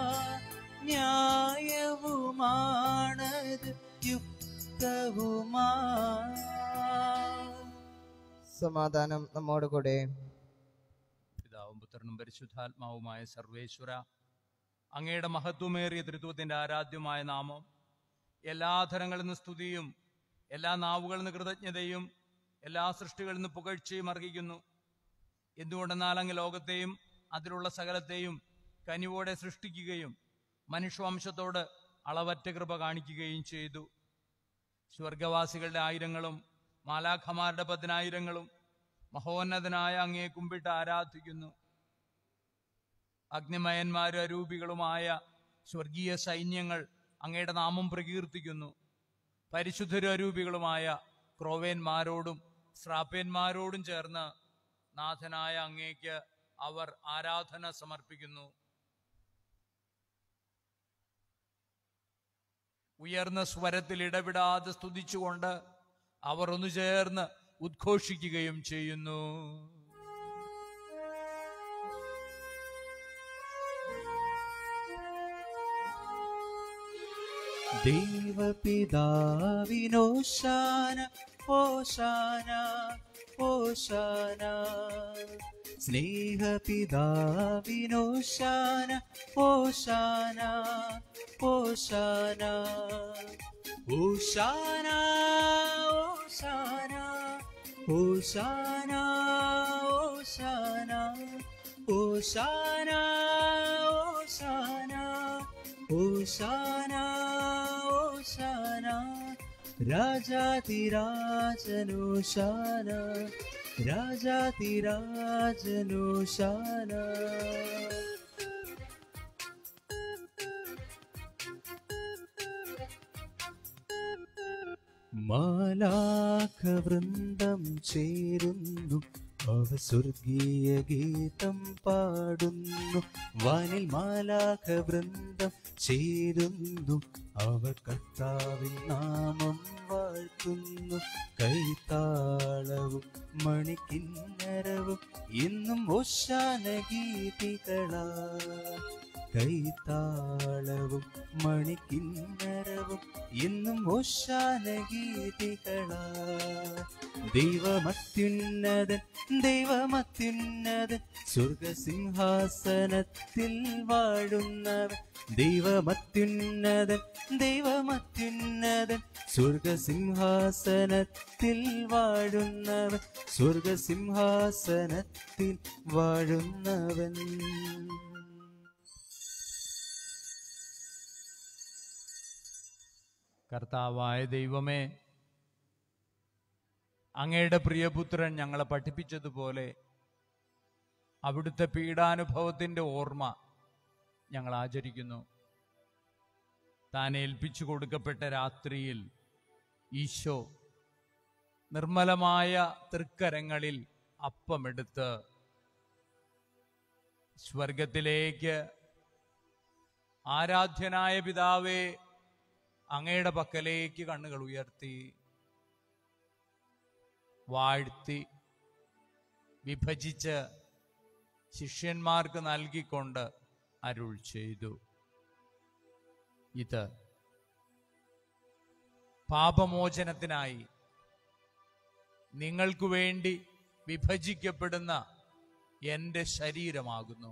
ന്യായവുമാണത് യുക്തവുമാ സമാധാനം നമ്മോട് കൂടെ പിതാവും പുത്രനും പരിശുദ്ധാത്മാവുമായ സർവേശ്വര അങ്ങയുടെ മഹത്വമേറിയ ത്രിത്വത്തിന്റെ ആരാധ്യമായ നാമം എല്ലാ തരങ്ങളിൽ നിന്ന് സ്തുതിയും എല്ലാ നാവുകളിൽ നിന്ന് കൃതജ്ഞതയും എല്ലാ സൃഷ്ടികളിൽ നിന്ന് പുകഴ്ചയും അർഹിക്കുന്നു എന്തുകൊണ്ടെന്നാൽ അങ്ങ് ലോകത്തെയും അതിലുള്ള സകലത്തെയും കനിവോടെ സൃഷ്ടിക്കുകയും മനുഷ്യവംശത്തോട് അളവറ്റ കൃപ കാണിക്കുകയും ചെയ്തു സ്വർഗവാസികളുടെ ആയിരങ്ങളും മാലാഖമാരുടെ പതിനായിരങ്ങളും മഹോന്നതനായ അങ്ങയെ കുമ്പിട്ട് ആരാധിക്കുന്നു അഗ്നിമയന്മാരും അരൂപികളുമായ സ്വർഗീയ സൈന്യങ്ങൾ അങ്ങയുടെ നാമം പ്രകീർത്തിക്കുന്നു പരിശുദ്ധരും അരൂപികളുമായ ക്രോവേന്മാരോടും ശ്രാപ്യന്മാരോടും ചേർന്ന് നാഥനായ അങ്ങേക്ക് അവർ ആരാധന സമർപ്പിക്കുന്നു ഉയർന്ന സ്വരത്തിൽ ഇടപെടാതെ സ്തുതിച്ചുകൊണ്ട് അവർ ഒന്നു ചേർന്ന് ഉദ്ഘോഷിക്കുകയും ചെയ്യുന്നു ദൈവപിതാവിനോശാന ഓശാന ഓശാന സ്നേഹപിതാവിനോശാന ഓശാന ഓശാന ഓശാന ഓശാന ഓശാന ഓശാന ഓശാന ഓശാന ഓശാന ഓശാന രാജാതിരാജനോശാന രാജാതിരാജനോശാന മാലാഖവൃന്ദം ചേരുന്നു അവ സ്വർഗീയ ഗീതം പാടുന്നു വാനിൽ മാലാഖ വൃന്ദം ചേരുന്നു അവർ കർത്താവിൻ നാമം വാഴ്ത്തുന്നു കൈത്താളവും മണിക്കിന്നരവും ഇന്നും ഒശാന ഗീതികളാ കൈത്താളവും മണിക്കിന്നരവും ഇന്നും ഒശാന ഗീതികളാ ദൈവമത്യുന്നതൻ ദൈവമത്യുന്നതൻ സ്വർഗസിംഹാസനത്തിൽ വാഴുന്നവൻ ദൈവമത്യുന്നതൻ ദൈവമത്യുന്നതൻ സ്വർഗസിംഹാസനത്തിൽ വാഴുന്നവൻ സ്വർഗസിംഹാസനത്തിൽ വാഴുന്നവൻ കർത്താവായ ദൈവമേ അങ്ങയുടെ പ്രിയപുത്രൻ ഞങ്ങളെ പഠിപ്പിച്ചതുപോലെ അവിടുത്തെ പീഡാനുഭവത്തിന്റെ ഓർമ്മ ഞങ്ങൾ ആചരിക്കുന്നു താൻ ഏൽപ്പിച്ചു കൊടുക്കപ്പെട്ട രാത്രിയിൽ ഈശോ നിർമ്മലമായ തൃക്കരങ്ങളിൽ അപ്പമെടുത്ത് സ്വർഗത്തിലേക്ക് ആരാധ്യനായ പിതാവേ അങ്ങയുടെ പക്കലേക്ക് കണ്ണുകൾ ഉയർത്തി വാഴ്ത്തി വിഭജിച്ച് ശിഷ്യന്മാർക്ക് നൽകിക്കൊണ്ട് അരുൾ ചെയ്തു ഇത് പാപമോചനത്തിനായി നിങ്ങൾക്ക് വേണ്ടി വിഭജിക്കപ്പെടുന്ന എൻ്റെ ശരീരമാകുന്നു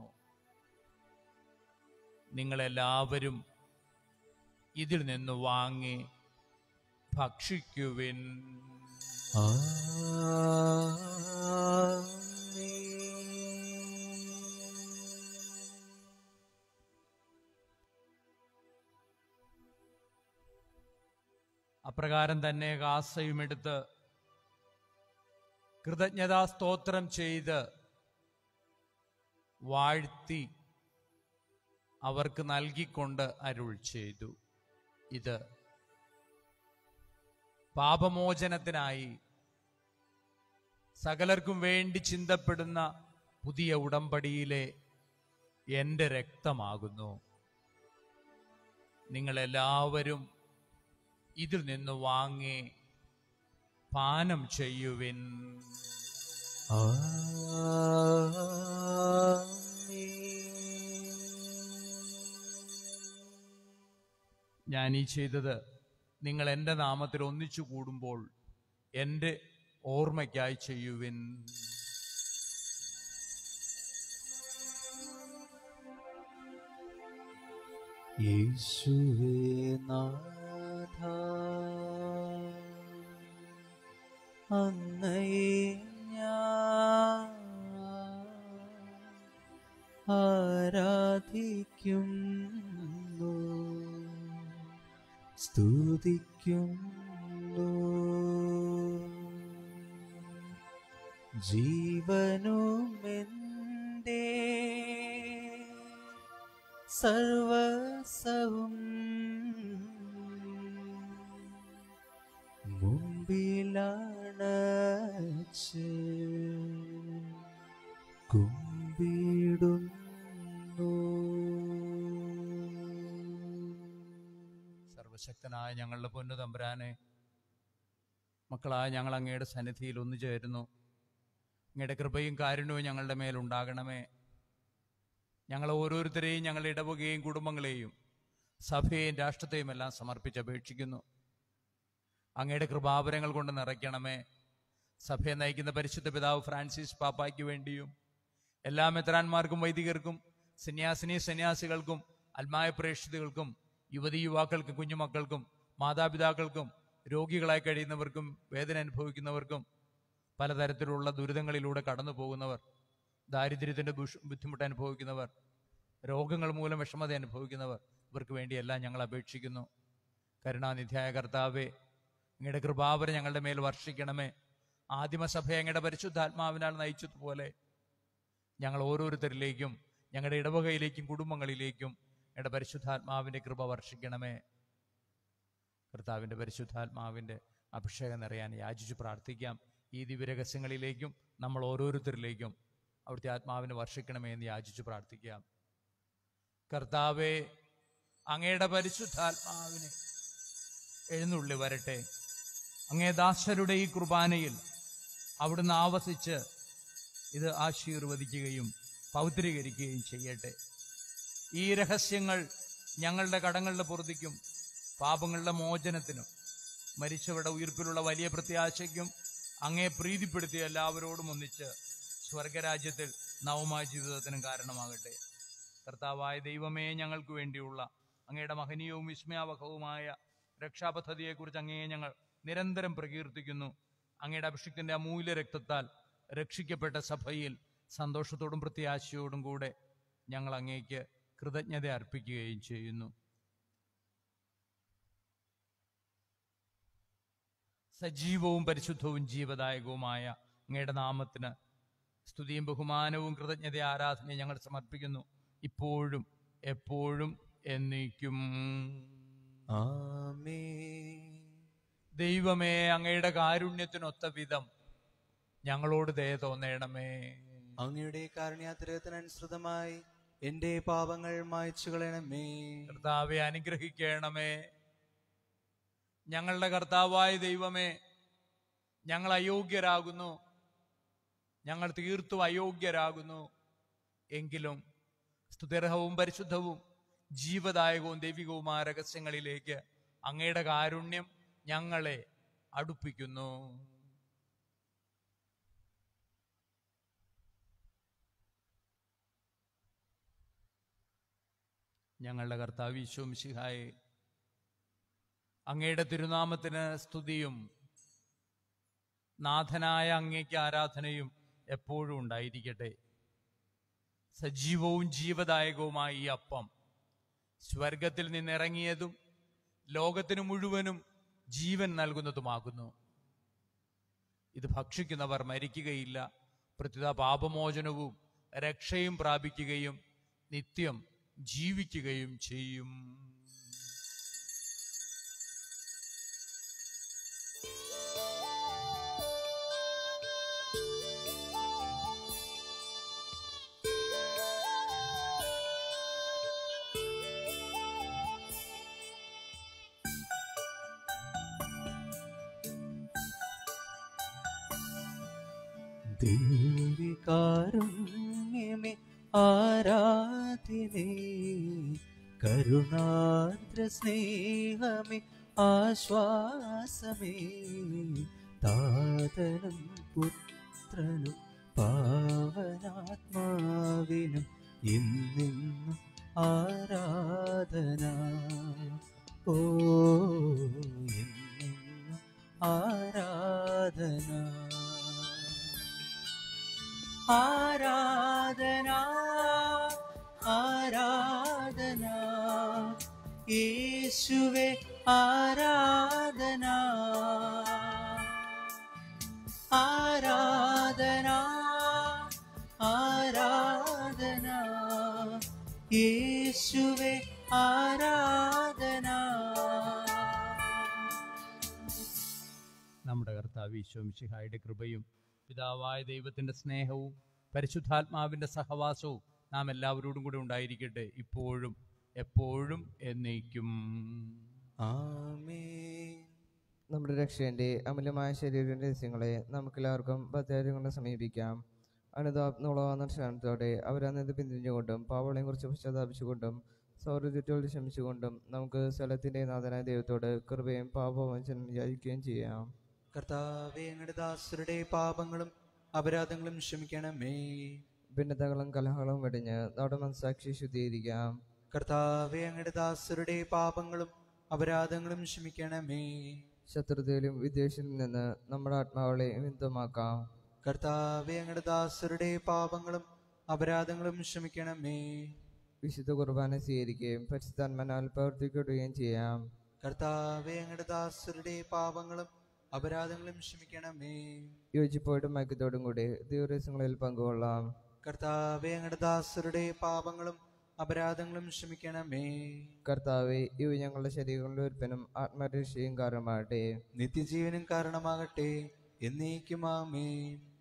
നിങ്ങളെല്ലാവരും ഇതിൽ നിന്ന് വാങ്ങി ഭക്ഷിക്കുവിൻ അപ്രകാരം തന്നെ കാസയുമെടുത്ത് കൃതജ്ഞതാ സ്തോത്രം ചെയ്ത് വാഴ്ത്തി അവർക്ക് നൽകിക്കൊണ്ട് അരുൾ ചെയ്തു ഇത് പാപമോചനത്തിനായി സകലർക്കും വേണ്ടി ചിന്തപ്പെടുന്ന പുതിയ ഉടമ്പടിയിലെ എൻ്റെ രക്തമാകുന്നു നിങ്ങളെല്ലാവരും ഇതിൽ നിന്ന് വാങ്ങി പാനം ചെയ്യുവിൻ ഞാൻ ഈ ചെയ്തത് നിങ്ങൾ എൻ്റെ നാമത്തിൽ ഒന്നിച്ചു കൂടുമ്പോൾ എൻ്റെ ഓർമ്മയ്ക്കായി ചെയ്യുവിൻ യേശുവേ നാഥ അങ്ങയെ ഞാൻ ആരാധിക്കുന്നു സ്തുതിക്കുന്നു ജീവനുമെന്തേ സർവസവും മുമ്പിലാണ് കുമ്പിടുന്നു സർവശക്തനായ ഞങ്ങളുടെ പൊന്നു തമ്പുരാനെ മക്കളായ ഞങ്ങൾ അങ്ങയുടെ സന്നിധിയിൽ ഒന്നു ചേരുന്നു അങ്ങയുടെ കൃപയും കാരുണ്യവും ഞങ്ങളുടെ മേലുണ്ടാകണമേ ഞങ്ങൾ ഓരോരുത്തരെയും ഞങ്ങളുടെ ഇടവകയും കുടുംബങ്ങളെയും സഭയെയും രാഷ്ട്രത്തെയും എല്ലാം സമർപ്പിച്ച് അപേക്ഷിക്കുന്നു അങ്ങയുടെ കൃപാപരങ്ങൾ കൊണ്ട് നിറയ്ക്കണമേ സഭയെ നയിക്കുന്ന പരിശുദ്ധ പിതാവ് ഫ്രാൻസിസ് പാപ്പായ്ക്ക് വേണ്ടിയും എല്ലാ മെത്രാന്മാർക്കും വൈദികർക്കും സന്യാസിനി സന്യാസികൾക്കും അൽമായ പ്രേക്ഷിതകൾക്കും യുവതി യുവാക്കൾക്കും കുഞ്ഞുമക്കൾക്കും മാതാപിതാക്കൾക്കും രോഗികളായി കഴിയുന്നവർക്കും വേദന അനുഭവിക്കുന്നവർക്കും പലതരത്തിലുള്ള ദുരിതങ്ങളിലൂടെ കടന്നു പോകുന്നവർ ദാരിദ്ര്യത്തിന്റെ ദുഷ് ബുദ്ധിമുട്ട് അനുഭവിക്കുന്നവർ രോഗങ്ങൾ മൂലം വിഷമത അനുഭവിക്കുന്നവർ ഇവർക്ക് വേണ്ടിയെല്ലാം ഞങ്ങൾ അപേക്ഷിക്കുന്നു കരുണാനിധിയായ കർത്താവെ അങ്ങയുടെ കൃപാവര ഞങ്ങളുടെ മേൽ വർഷിക്കണമേ ആദിമസഭയെ അങ്ങയുടെ പരിശുദ്ധാത്മാവിനാൽ നയിച്ചതുപോലെ ഞങ്ങൾ ഓരോരുത്തരിലേക്കും ഞങ്ങളുടെ ഇടവകയിലേക്കും കുടുംബങ്ങളിലേക്കും ഞങ്ങളുടെ പരിശുദ്ധാത്മാവിൻ്റെ കൃപ വർഷിക്കണമേ കർത്താവിൻ്റെ പരിശുദ്ധാത്മാവിൻ്റെ അഭിഷേകം നിറയാൻ യാചിച്ചു പ്രാർത്ഥിക്കാം ഈ ദിവ്യരഹസ്യങ്ങളിലേക്കും നമ്മൾ ഓരോരുത്തരിലേക്കും അവിടുത്തെ ആത്മാവിനെ വർഷിക്കണമേ എന്ന് യാചിച്ചു പ്രാർത്ഥിക്കാം കർത്താവെ അങ്ങയുടെ പരിശുദ്ധാത്മാവിനെ എഴുന്നള്ളി വരട്ടെ അങ്ങേ ദാസരുടെ ഈ കുർബാനയിൽ അവിടുന്ന് ആവസിച്ച് ഇത് ആശീർവദിക്കുകയും പൗത്രീകരിക്കുകയും ചെയ്യട്ടെ ഈ രഹസ്യങ്ങൾ ഞങ്ങളുടെ കടങ്ങളുടെ പൊറുതിക്കും പാപങ്ങളുടെ മോചനത്തിനും മരിച്ചവരുടെ ഉയർപ്പിലുള്ള വലിയ പ്രത്യാശയ്ക്കും അങ്ങേ പ്രീതിപ്പെടുത്തിയ എല്ലാവരോടും ഒന്നിച്ച് സ്വർഗരാജ്യത്തിൽ നവമായ ജീവിതത്തിനും കാരണമാകട്ടെ കർത്താവായ ദൈവമേ ഞങ്ങൾക്ക് വേണ്ടിയുള്ള അങ്ങയുടെ മഹനീയവും വിസ്മയാവഹവുമായ രക്ഷാപദ്ധതിയെക്കുറിച്ച് അങ്ങയെ ഞങ്ങൾ നിരന്തരം പ്രകീർത്തിക്കുന്നു അങ്ങയുടെ അഭിഷിക്തന്റെ അമൂല്യ രക്തത്താൽ രക്ഷിക്കപ്പെട്ട സഭയിൽ സന്തോഷത്തോടും പ്രത്യാശയോടും കൂടെ ഞങ്ങൾ അങ്ങേക്ക് കൃതജ്ഞത അർപ്പിക്കുകയും ചെയ്യുന്നു സജീവവും പരിശുദ്ധവും ജീവദായകവുമായ അങ്ങയുടെ നാമത്തിന് സ്തുതിയും ബഹുമാനവും കൃതജ്ഞത ആരാധനയും ഞങ്ങൾ സമർപ്പിക്കുന്നു ഇപ്പോഴും എപ്പോഴും എന്നേക്കും ആമേൻ ദൈവമേ അങ്ങയുടെ കാരുണ്യത്തിനൊത്ത വിധം ഞങ്ങളോട് ദയ തോന്നേണമേ അങ്ങയുടെ കാരുണ്യാതിരകത്തിനനുസൃതമായി എന്റെ പാപങ്ങൾ മായ്ച്ചു കളയണമേ കർത്താവെ അനുഗ്രഹിക്കണമേ ഞങ്ങളുടെ കർത്താവായ ദൈവമേ ഞങ്ങൾ അയോഗ്യരാകുന്നു ഞങ്ങൾ തീർത്തും അയോഗ്യരാകുന്നു എങ്കിലും സ്തുതിർഹവും പരിശുദ്ധവും ജീവദായകവും ദൈവികവുമായ രഹസ്യങ്ങളിലേക്ക് അങ്ങയുടെ കാരുണ്യം ഞങ്ങളെ അടുപ്പിക്കുന്നു ഞങ്ങളുടെ കർത്താവ് ഈശോമിശിഹായെ അങ്ങയുടെ തിരുനാമത്തിന് സ്തുതിയും നാഥനായ അങ്ങേക്ക് ആരാധനയും എപ്പോഴും ഉണ്ടായിരിക്കട്ടെ സജീവവും ജീവദായകവുമായ ഈ അപ്പം സ്വർഗത്തിൽ നിന്നിറങ്ങിയതും ലോകത്തിന് മുഴുവനും ജീവൻ നൽകുന്നതുമാകുന്നു ഇത് ഭക്ഷിക്കുന്നവർ മരിക്കുകയില്ല പ്രത്യുത പാപമോചനവും രക്ഷയും പ്രാപിക്കുകയും നിത്യം ജീവിക്കുകയും ചെയ്യും ദേവികാരുണ്യമേ ആരാധിനേ കരുണാദ്ര സ്നേഹമേ ആശ്വാസമേ താതനും പുത്രനും പാവനാത്മാവിനും ഇന്നെന്നും ആരാധന ഓ എന്നെന്നും ആരാധന ആരാധന ആരാധന യേശുവേ ആരാധന ആരാധന ആരാധന യേശുവേ ആരാധന നമ്മുടെ കർത്താവ് ഈശോമിശിഹായുടെ കൃപയും പിതാവായ ദൈവത്തിന്റെ സ്നേഹവും പരിശുദ്ധാത്മാവിന്റെ സഹവാസവും നാം എല്ലാവരോടും കൂടെ ഉണ്ടായിരിക്കട്ടെ ഇപ്പോഴും എപ്പോഴും എന്നേക്കും ആമേൻ നമ്മുടെ രക്ഷകന്റെ അമൂല്യമായ ശരീര രഹസ്യങ്ങളെ നമുക്കെല്ലാവർക്കും ഭദ്രാര്യം കൊണ്ട് സമീപിക്കാം അനുതാപ് ക്ഷണത്തോടെ അവരന്നത് പിന്തിരിഞ്ഞുകൊണ്ടും പാവളെയും കുറിച്ച് പശ്ചാത്താപിച്ചുകൊണ്ടും സൗരചുറ്റോട് ക്ഷമിച്ചുകൊണ്ടും നമുക്ക് സ്ഥലത്തിന്റെ നാഥനായ ദൈവത്തോട് കൃപയും പാപവചനം യാചിക്കുകയും ചെയ്യാം കർത്താവെ ഞങ്ങളുടെ ദാസരുടെ പാപങ്ങളും അപരാധങ്ങളും ക്ഷമിക്കണമേ ഭിന്നതകളും കലഹങ്ങളും വെടിഞ്ഞ് നമ്മുടെ മനസ്സാക്ഷി ശുദ്ധീകരിക്കാം കർത്താവെ ഞങ്ങളുടെ ദാസരുടെ പാപങ്ങളും അപരാധങ്ങളും ക്ഷമിക്കണമേ ശത്രുതയിലും വിദ്വേഷത്തിൽ നിന്ന് നമ്മുടെ ആത്മാവളെ വിന്തമാക്കാം കർത്താവെ ഞങ്ങളുടെ ദാസരുടെ പാപങ്ങളും അപരാധങ്ങളും ക്ഷമിക്കണമേ വിശുദ്ധ കുർബാന സ്വീകരിക്കുകയും പരിശുദ്ധാത്മനാൽ പ്രവർത്തിക്കുകയും ചെയ്യാം കർത്താവെ ഞങ്ങളുടെ ദാസരുടെ പാപങ്ങളും അപരാധങ്ങളും ക്ഷമിക്കണമേ യോജിപ്പോടും ഐക്യത്തോടും കൂടി ദിവസങ്ങളിൽ പങ്കുകൊള്ളാം കർത്താവെ ഞങ്ങളുടെ ദാസരുടെ പാപങ്ങളും അപരാധങ്ങളും ക്ഷമിക്കണമേ കർത്താവെ ഇവ ഞങ്ങളുടെ ശരീരങ്ങളുടെ ഒരുപ്പനും ആത്മരക്ഷയും കാരണമാകട്ടെ നിത്യജീവനും കാരണമാകട്ടെ എന്നേക്കുമാമേ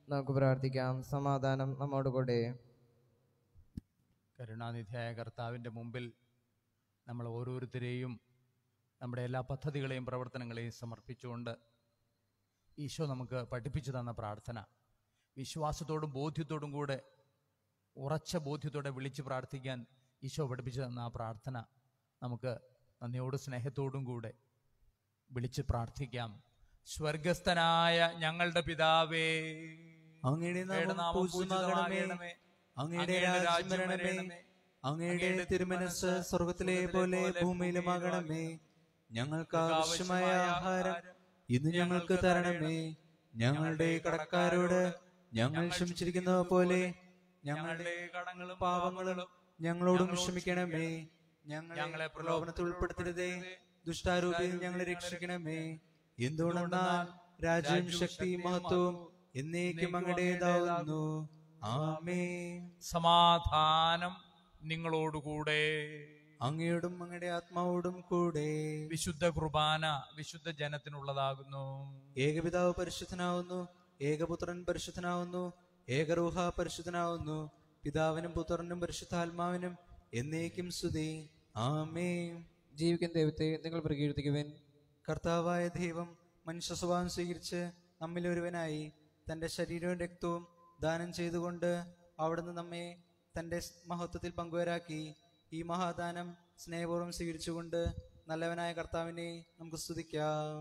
നമുക്ക് പ്രാർത്ഥിക്കാം സമാധാനം നമ്മോട് കൂടെ കരുണാനിധിയായ കർത്താവിൻ്റെ മുമ്പിൽ നമ്മൾ ഓരോരുത്തരെയും നമ്മുടെ എല്ലാ പദ്ധതികളെയും പ്രവർത്തനങ്ങളെയും സമർപ്പിച്ചുകൊണ്ട് ഈശോ നമുക്ക് പഠിപ്പിച്ചു തന്ന പ്രാർത്ഥന വിശ്വാസത്തോടും ബോധ്യത്തോടും കൂടെ ഉറച്ച ബോധ്യത്തോടെ വിളിച്ച് പ്രാർത്ഥിക്കാൻ ഈശോ പഠിപ്പിച്ചു തന്ന ആ പ്രാർത്ഥന നമുക്ക് നന്ദിയോടും സ്നേഹത്തോടും കൂടെ വിളിച്ച് പ്രാർത്ഥിക്കാം സ്വർഗസ്ഥനായ ഞങ്ങളുടെ പിതാവേ അങ്ങയുടെ അങ്ങയുടെ നാമം നാമം പൂജിതമാകണമേ പൂജിതമാകണമേ. അങ്ങയുടെ അങ്ങയുടെ രാജ്യം രാജ്യം വരണമേ വരണമേ. അങ്ങയുടെ തിരുമനസ് സ്വർഗത്തിലെ പോലെ ഭൂമിയിലുമാകണമേ ഞങ്ങൾക്ക് ആവശ്യമായ ആഹാരം ഇന്ന് ഞങ്ങൾക്ക് തരണമേ ഞങ്ങളുടെ കടക്കാരോട് ഞങ്ങൾ ക്ഷമിച്ചിരിക്കുന്ന പോലെ ഞങ്ങളുടെ കടങ്ങളും പാവങ്ങളും ഞങ്ങളോടും ക്ഷമിക്കണമേ ഞങ്ങളെ പ്രലോഭനത്തിൽ ഉൾപ്പെടുത്തരുതേ ദുഷ്ടാരൂപിയിൽ ഞങ്ങളെ രക്ഷിക്കണമേ എന്തുകൊണ്ടെന്നാൽ രാജ്യവും ശക്തിയും മഹത്വവും എന്നേക്കും അങ്ങടേതാവുന്നു ആമേ സമാധാനം നിങ്ങളോടുകൂടെ അങ്ങയോടും അങ്ങയുടെ ആത്മാവോടും കൂടെ വിശുദ്ധ കുർബാന വിശുദ്ധ ജനത്തിനുള്ളതാകുന്നു ഏകപിതാവ് പരിശുദ്ധനാവുന്നു ഏകപുത്രൻ പരിശുദ്ധനാവുന്നു ഏകരൂഹ പരിശുദ്ധനാവുന്നു പിതാവിനും പുത്രനും പരിശുദ്ധാത്മാവിനും എന്നേക്കും സ്തുതി ആമേ ജീവിക്കുന്ന ദൈവത്തെ നിങ്ങൾ പ്രകീർത്തിക്കുവിൻ കർത്താവായ ദൈവം മനുഷ്യ സ്വഭാവം സ്വീകരിച്ച് നമ്മിൽ ഒരുവനായി തൻ്റെ ശരീരവും രക്തവും ദാനം ചെയ്തുകൊണ്ട് അവിടുന്ന് നമ്മെ തൻ്റെ മഹത്വത്തിൽ പങ്കുവരാക്കി ഈ മഹാദാനം സ്നേഹപൂർവ്വം സ്വീകരിച്ചുകൊണ്ട് നല്ലവനായ കർത്താവിനെ നമുക്ക് സ്തുതിക്കാം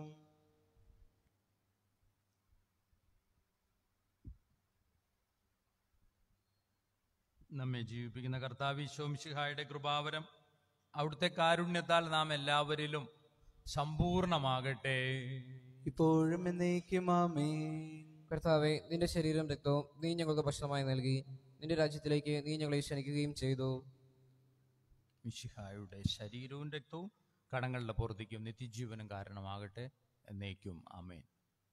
നമ്മെ ജീവിപ്പിക്കുന്ന കർത്താവ് ശോമിഷിഹായുടെ കൃപാവരം അവിടുത്തെ കാരുണ്യത്താൽ നാം എല്ലാവരിലും സമ്പൂർണമാകട്ടെ ഇപ്പോഴും എന്നേക്കും ആമേ കർത്താവെ നിന്റെ ശരീരം രക്തവും നീ ഞങ്ങൾക്ക് ഭക്ഷണമായി നൽകി നിന്റെ രാജ്യത്തിലേക്ക് നീ ഞങ്ങളെ ക്ഷണിക്കുകയും ചെയ്തു മിശിഹായുടെ ശരീരവും രക്തവും കടങ്ങളുടെ പുറത്തേക്കും നിത്യജീവനും കാരണമാകട്ടെ എന്നേക്കും ആമേൻ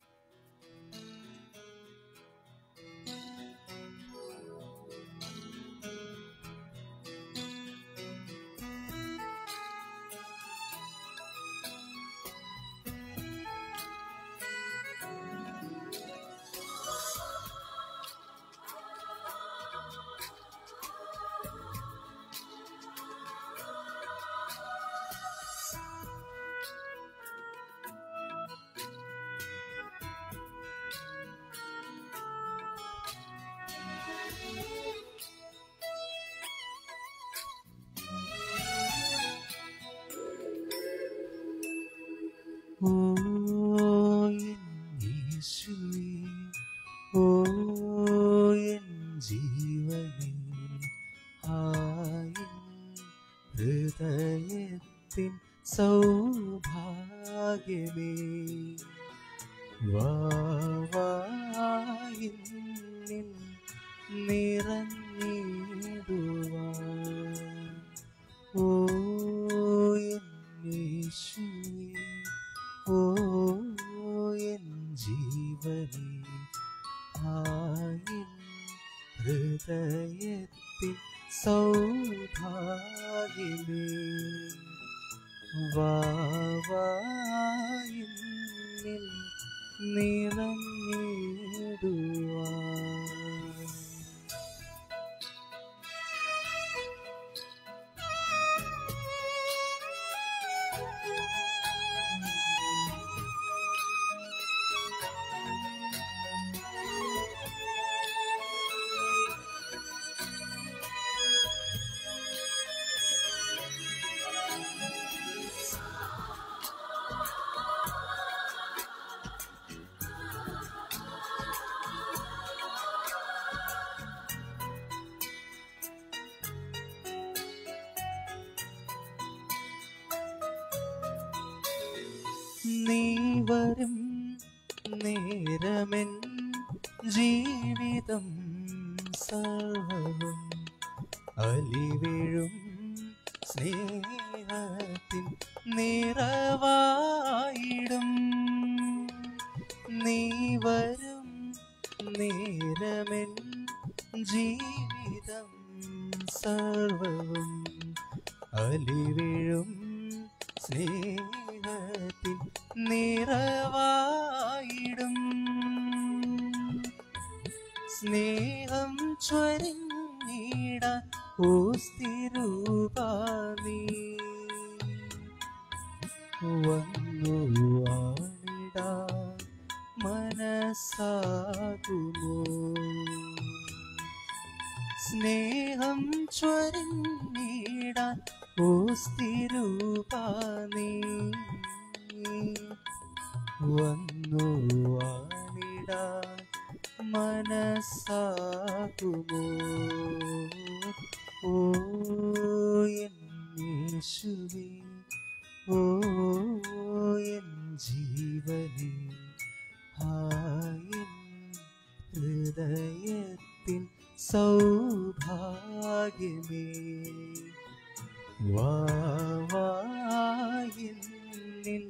ഓ എൻ യേശുവേ, ഓ എൻ ജീവനേ, ആയിൻ ഹൃദയത്തിൻ സൗഭാഗ്യമേ വാവായിൻ നിറഞ്ഞിടുവാൻ ഓ എൻ യേശുവേ, ഓ എൻ ജീവനേ ആയിൻ ഹൃദയത്തിൻ സൗഭാഗ്യമേ വാവായിൻ നിറഞ്ഞിടുവാൻ നീ വരും നേരമെൻ ജീവിതം സർവവും അലിവിഴും സ്നേഹത്തിൻ നിറവായിടും നീ വരും നേരമെൻ ജീവിതം സർവവും അലിവിഴും സ്നേഹത്തിൻ നിറവായിടും സ്നേഹം ചൊരിഞ്ഞിടാൻ ഓ സ്ഥിരൂപാനീ വന്നു വാണിടാൻ മനസ്സാകുമോ സ്നേഹം ചൊരിഞ്ഞിടാൻ ഓ സ്ഥിരൂപാനീ വന്നു വാണിടാൻ മനസ്സാകുമോ ഓ എൻ യേശുവേ ഓ എൻ ജീവനേ ഹായൻ ഹൃദയത്തിൻ സൗഭാഗ്യമേ വാവായിൽ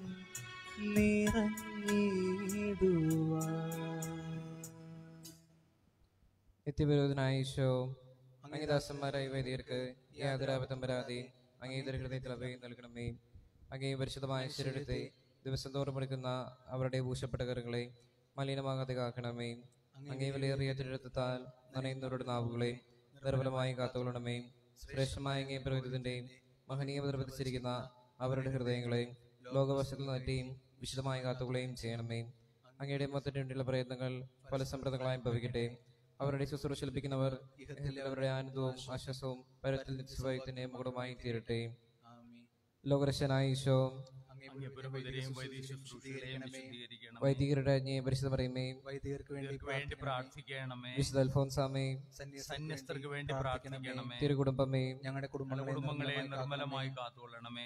നിറഞ്ഞിടുവാൻ നിത്യവിരോധനായ ഈശോ അങ്ങേദാസന്മാരായ വൈദികർക്ക് യാതൊരാപത്തം വരാതെ അങ്ങേതര ഹൃദയത്തിൽ അഭയം നൽകണമേ അങ്ങേ പരിശുദ്ധമായ ശരീരത്തെ ദിവസം തോറും എടുക്കുന്ന അവരുടെ ഭൂഷപ്പെട്ട കറുകളെ മലിനമാകാതെ കാക്കണമേ അങ്ങേ വിലയേറിയ തിരുത്തത്താൽ നനയുന്നവരുടെ നാവുകളെ നിർബലമായി കാത്തുകൊള്ളണമേ ശ്രേഷ്ഠമായ അങ്ങേ പ്രവൃത്തിന്റെ മഹനീയ നിർബന്ധിച്ചിരിക്കുന്ന അവരുടെ ഹൃദയങ്ങളെ ലോകവശത്തിൽ നിന്നെയും വിശദമായി കാത്തുകൊള്ളുകയും ചെയ്യണമേ അങ്ങയുടെ മൊത്തം വേണ്ടിയുള്ള പ്രയത്നങ്ങൾ പല സമ്പ്രദങ്ങളായും ഭവിക്കട്ടെ അവരുടെ ശുശ്രൂഷ ലഭിക്കുന്നവർ അവരുടെ ആനന്ദവും ആശ്വാസവും പരത്തിൽ നിത്യസ്വയത്തിന്റെ മുഖമായി തീരട്ടെ ലോകരക്ഷനായ ഈശോ അങ്ങേ പുരോഹിതരെയും വൈദിക ശുശ്രൂഷകളെയും വിശദീകരിക്കണമേ. വൈദികരുടെ അജ്ഞയെ പരിശുദ്ധ പറയുമേ വൈദികർക്ക് വേണ്ടി ഇവർക്ക് വേണ്ടി പ്രാർത്ഥിക്കണമേ വിശുദ്ധ അൽഫോൻസാമേ സന്യസ്തർക്ക് വേണ്ടി പ്രാർത്ഥിക്കണമേ തിരുകുടുംബമേ ഞങ്ങളുടെ ഞങ്ങളുടെ കുടുംബങ്ങളെ കുടുംബങ്ങളെ നിർമ്മലമായി നിർമ്മലമായി കാത്തുകൊള്ളണമേ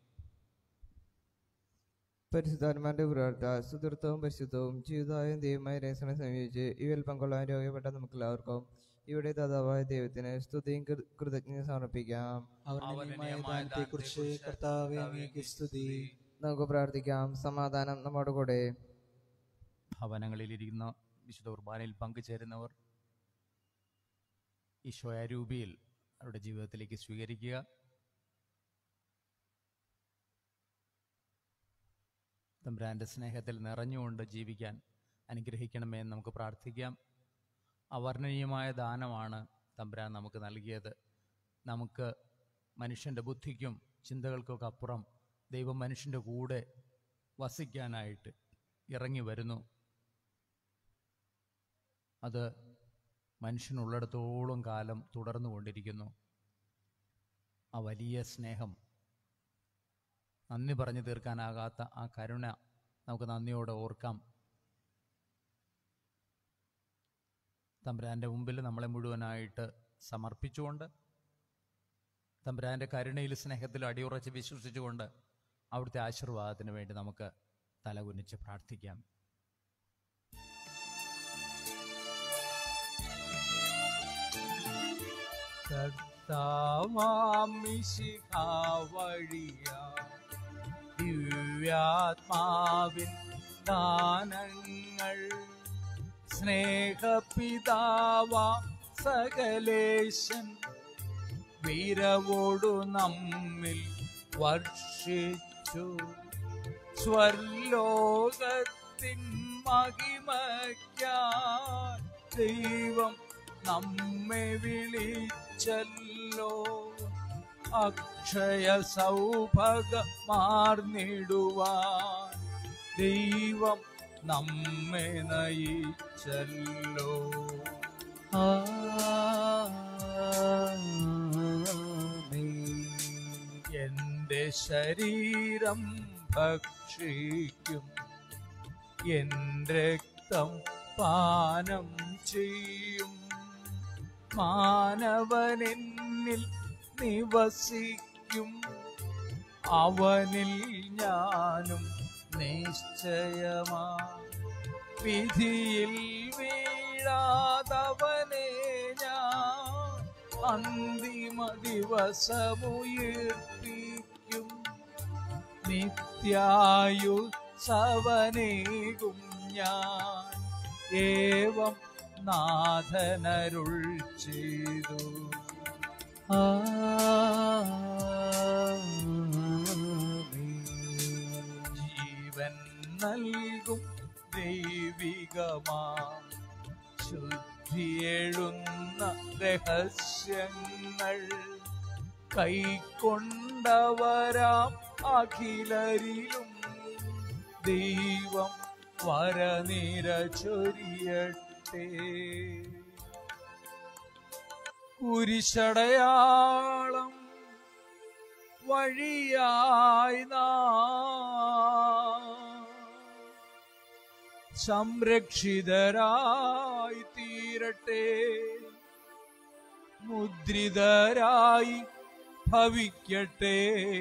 പരിശുദ്ധാത്മാന്റെ പ്രാർത്ഥ സുതൃത്വവും പരിശുദ്ധവും ജീവിതവും ദൈവമായ രഹസ്യം സംയോജിച്ച് ഇവയിൽ പങ്കൊള്ളാൻ രോഗ്യപ്പെട്ട നമുക്ക് എല്ലാവർക്കും ഇവിടെ ദാതാവായ ദൈവത്തിന് സ്തുതിയും കൃ- കൃതജ്ഞതയും സമർപ്പിക്കാം അവരുടെ ദാനത്തെ കുറിച്ച് കർത്താവെ അങ്ങേക്ക് സ്തുതി നമുക്ക് പ്രാർത്ഥിക്കാം സമാധാനം നമ്മുടെ കൂടെ ഭവനങ്ങളിലിരിക്കുന്ന വിശുദ്ധ കുർബാനയിൽ പങ്കുചേരുന്നവർ ഈശോയാരൂപിയിൽ അവരുടെ ജീവിതത്തിലേക്ക് സ്വീകരിക്കുക തമ്പുരാൻ്റെ സ്നേഹത്തിൽ നിറഞ്ഞുകൊണ്ട് ജീവിക്കാൻ അനുഗ്രഹിക്കണമേ എന്ന് നമുക്ക് പ്രാർത്ഥിക്കാം അവർണ്ണനീയമായ ദാനമാണ് തമ്പുരാൻ നമുക്ക് നൽകിയത് നമുക്ക് മനുഷ്യൻ്റെ ബുദ്ധിക്കും ചിന്തകൾക്കൊക്കെ അപ്പുറം ദൈവം മനുഷ്യൻ്റെ കൂടെ വസിക്കാനായിട്ട് ഇറങ്ങി വരുന്നു അത് മനുഷ്യനുള്ളിടത്തോളം കാലം തുടർന്നു കൊണ്ടിരിക്കുന്നു ആ വലിയ സ്നേഹം നന്ദി പറഞ്ഞു തീർക്കാനാകാത്ത ആ കരുണ നമുക്ക് നന്ദിയോടെ ഓർക്കാം തമ്പുരാൻ്റെ മുമ്പിൽ നമ്മളെ മുഴുവനായിട്ട് സമർപ്പിച്ചുകൊണ്ട് തമ്പുരാൻ്റെ കരുണയിൽ സ്നേഹത്തിൽ അടിയുറച്ച് വിശ്വസിച്ചുകൊണ്ട് അവിടുത്തെ ആശീർവാദത്തിന് വേണ്ടി നമുക്ക് തലകുനിച്ച് പ്രാർത്ഥിക്കാം വഴിയ ദിവ്യാത്മാവിൻ ദാനങ്ങൾ സ്നേഹപിതാവ സകലേശൻ വീരവോടു നമ്മിൽ വർഷിച്ചു സ്വർലോകത്തിൻ മഹിമയ്ക്കാൻ ദൈവം നമ്മെ വിളിച്ചല്ലോ അക്ഷയ സൗഭഗമാർന്നിടുവാൻ ദൈവം നമ്മെ നയിച്ചല്ലോ എന്റെ ശരീരം ഭക്ഷിക്കും എന്റെ രക്തം പാനം ചെയ്യും മാനവനെന്നിൽ നിവസിക്കും അവനിൽ ഞാനും നിശ്ചയമാ വിധിയിൽ വീഴാതവനെ ഞാൻ അന്തിമ ദിവസമുയർപ്പിക്കും നിത്യായു സവനേകും ഞാൻ ഏവം നാഥനരുൾ ചെയ്തു ജീവൻ നൽകും ദൈവികമാ ശുദ്ധിയേകുന്ന രഹസ്യങ്ങൾ കൈക്കൊണ്ടവരാം അഖിലരിലും ദൈവം വരനിര ചൊരിയട്ടെ കുരിശടയാളം വഴിയായി നാം സംരക്ഷിതരായി തീരട്ടെ മുദ്രിതരായി ഭവിക്കട്ടെ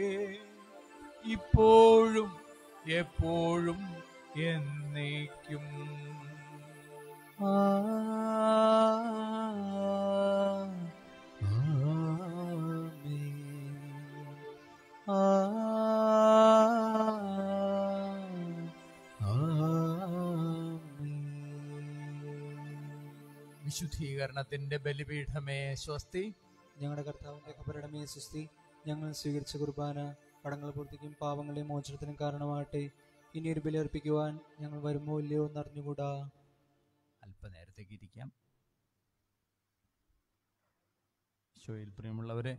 ഇപ്പോഴും എപ്പോഴും എന്നേക്കും വിശുദ്ധീകരണത്തിന്റെ ബലിപീഠമേ സ്വസ്തി ഞങ്ങളുടെ കർത്താവിന്റെ കബരടമേ സുസ്തി ഞങ്ങൾ സ്വീകരിച്ച കുർബാന കടങ്ങൾ പൂർത്തിക്കും പാവങ്ങളെയും മോചനത്തിനും കാരണമാകട്ടെ ഇനി ഒരു ബലി അർപ്പിക്കുവാൻ ഞങ്ങൾ വരുമോ ഇല്ലയോ എന്നറിഞ്ഞുകൂടാ അല്പനേരത്തേക്ക് ഇരിക്കാം ഈശോയിൽ പ്രിയമുള്ളവരെ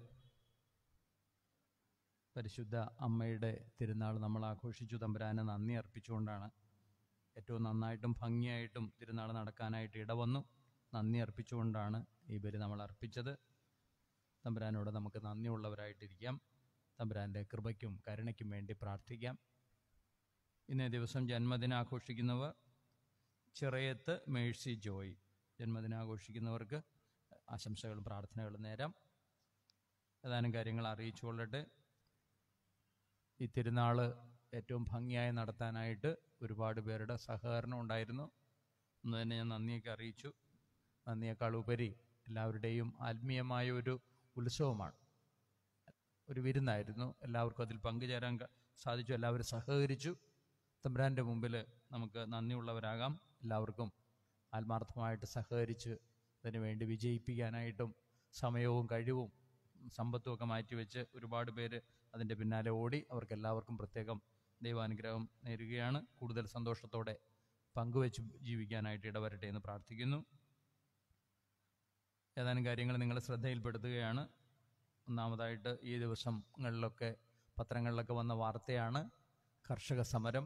പരിശുദ്ധ അമ്മയുടെ തിരുനാൾ നമ്മൾ ആഘോഷിച്ചു തമ്പുരാനെ നന്ദി അർപ്പിച്ചുകൊണ്ടാണ് ഏറ്റവും നന്നായിട്ടും ഭംഗിയായിട്ടും തിരുനാൾ നടക്കാനായിട്ട് ഇടവന്നു നന്ദി അർപ്പിച്ചുകൊണ്ടാണ് ഈ ബലി നമ്മൾ അർപ്പിച്ചത് തമ്പുരാനോട് നമുക്ക് നന്ദിയുള്ളവരായിട്ടിരിക്കാം തമ്പുരാൻ്റെ കൃപയ്ക്കും കരുണയ്ക്കും വേണ്ടി പ്രാർത്ഥിക്കാം ഇന്നേ ദിവസം ജന്മദിനം ആഘോഷിക്കുന്നവർ ചിറയത്ത് മേഴ്സി ജോയ് ജന്മദിനം ആഘോഷിക്കുന്നവർക്ക് ആശംസകളും പ്രാർത്ഥനകളും നേരം ഏതാനും കാര്യങ്ങൾ അറിയിച്ചു കൊള്ളട്ടെ ഈ തിരുനാൾ ഏറ്റവും ഭംഗിയായി നടത്താനായിട്ട് ഒരുപാട് പേരുടെ സഹകരണം ഉണ്ടായിരുന്നു ഒന്ന് തന്നെ ഞാൻ നന്ദിയൊക്കെ അറിയിച്ചു നന്ദിയേക്കാൾ ഉപരി എല്ലാവരുടെയും ആത്മീയമായ ഒരു ഉത്സവമാണ് ഒരു വിരുന്നായിരുന്നു എല്ലാവർക്കും അതിൽ പങ്കുചേരാൻ ക- സാധിച്ചു എല്ലാവരും സഹകരിച്ചു തമ്പുരാൻ്റെ മുമ്പിൽ നമുക്ക് നന്ദിയുള്ളവരാകാം എല്ലാവർക്കും ആത്മാർത്ഥമായിട്ട് സഹകരിച്ച് അതിനു വേണ്ടി വിജയിപ്പിക്കാനായിട്ടും സമയവും കഴിവും സമ്പത്തും ഒക്കെ മാറ്റിവെച്ച് ഒരുപാട് പേര് അതിൻ്റെ പിന്നാലെ ഓടി അവർക്ക് എല്ലാവർക്കും പ്രത്യേകം ദൈവാനുഗ്രഹം നേരുകയാണ് കൂടുതൽ സന്തോഷത്തോടെ പങ്കുവെച്ച് ജീവിക്കാനായിട്ട് ഇടവരട്ടെ എന്ന് പ്രാർത്ഥിക്കുന്നു ഏതാനും കാര്യങ്ങൾ നിങ്ങൾ ശ്രദ്ധയിൽപ്പെടുത്തുകയാണ് ഒന്നാമതായിട്ട് ഈ ദിവസങ്ങളിലൊക്കെ പത്രങ്ങളിലൊക്കെ വന്ന വാർത്തയാണ് കർഷക സമരം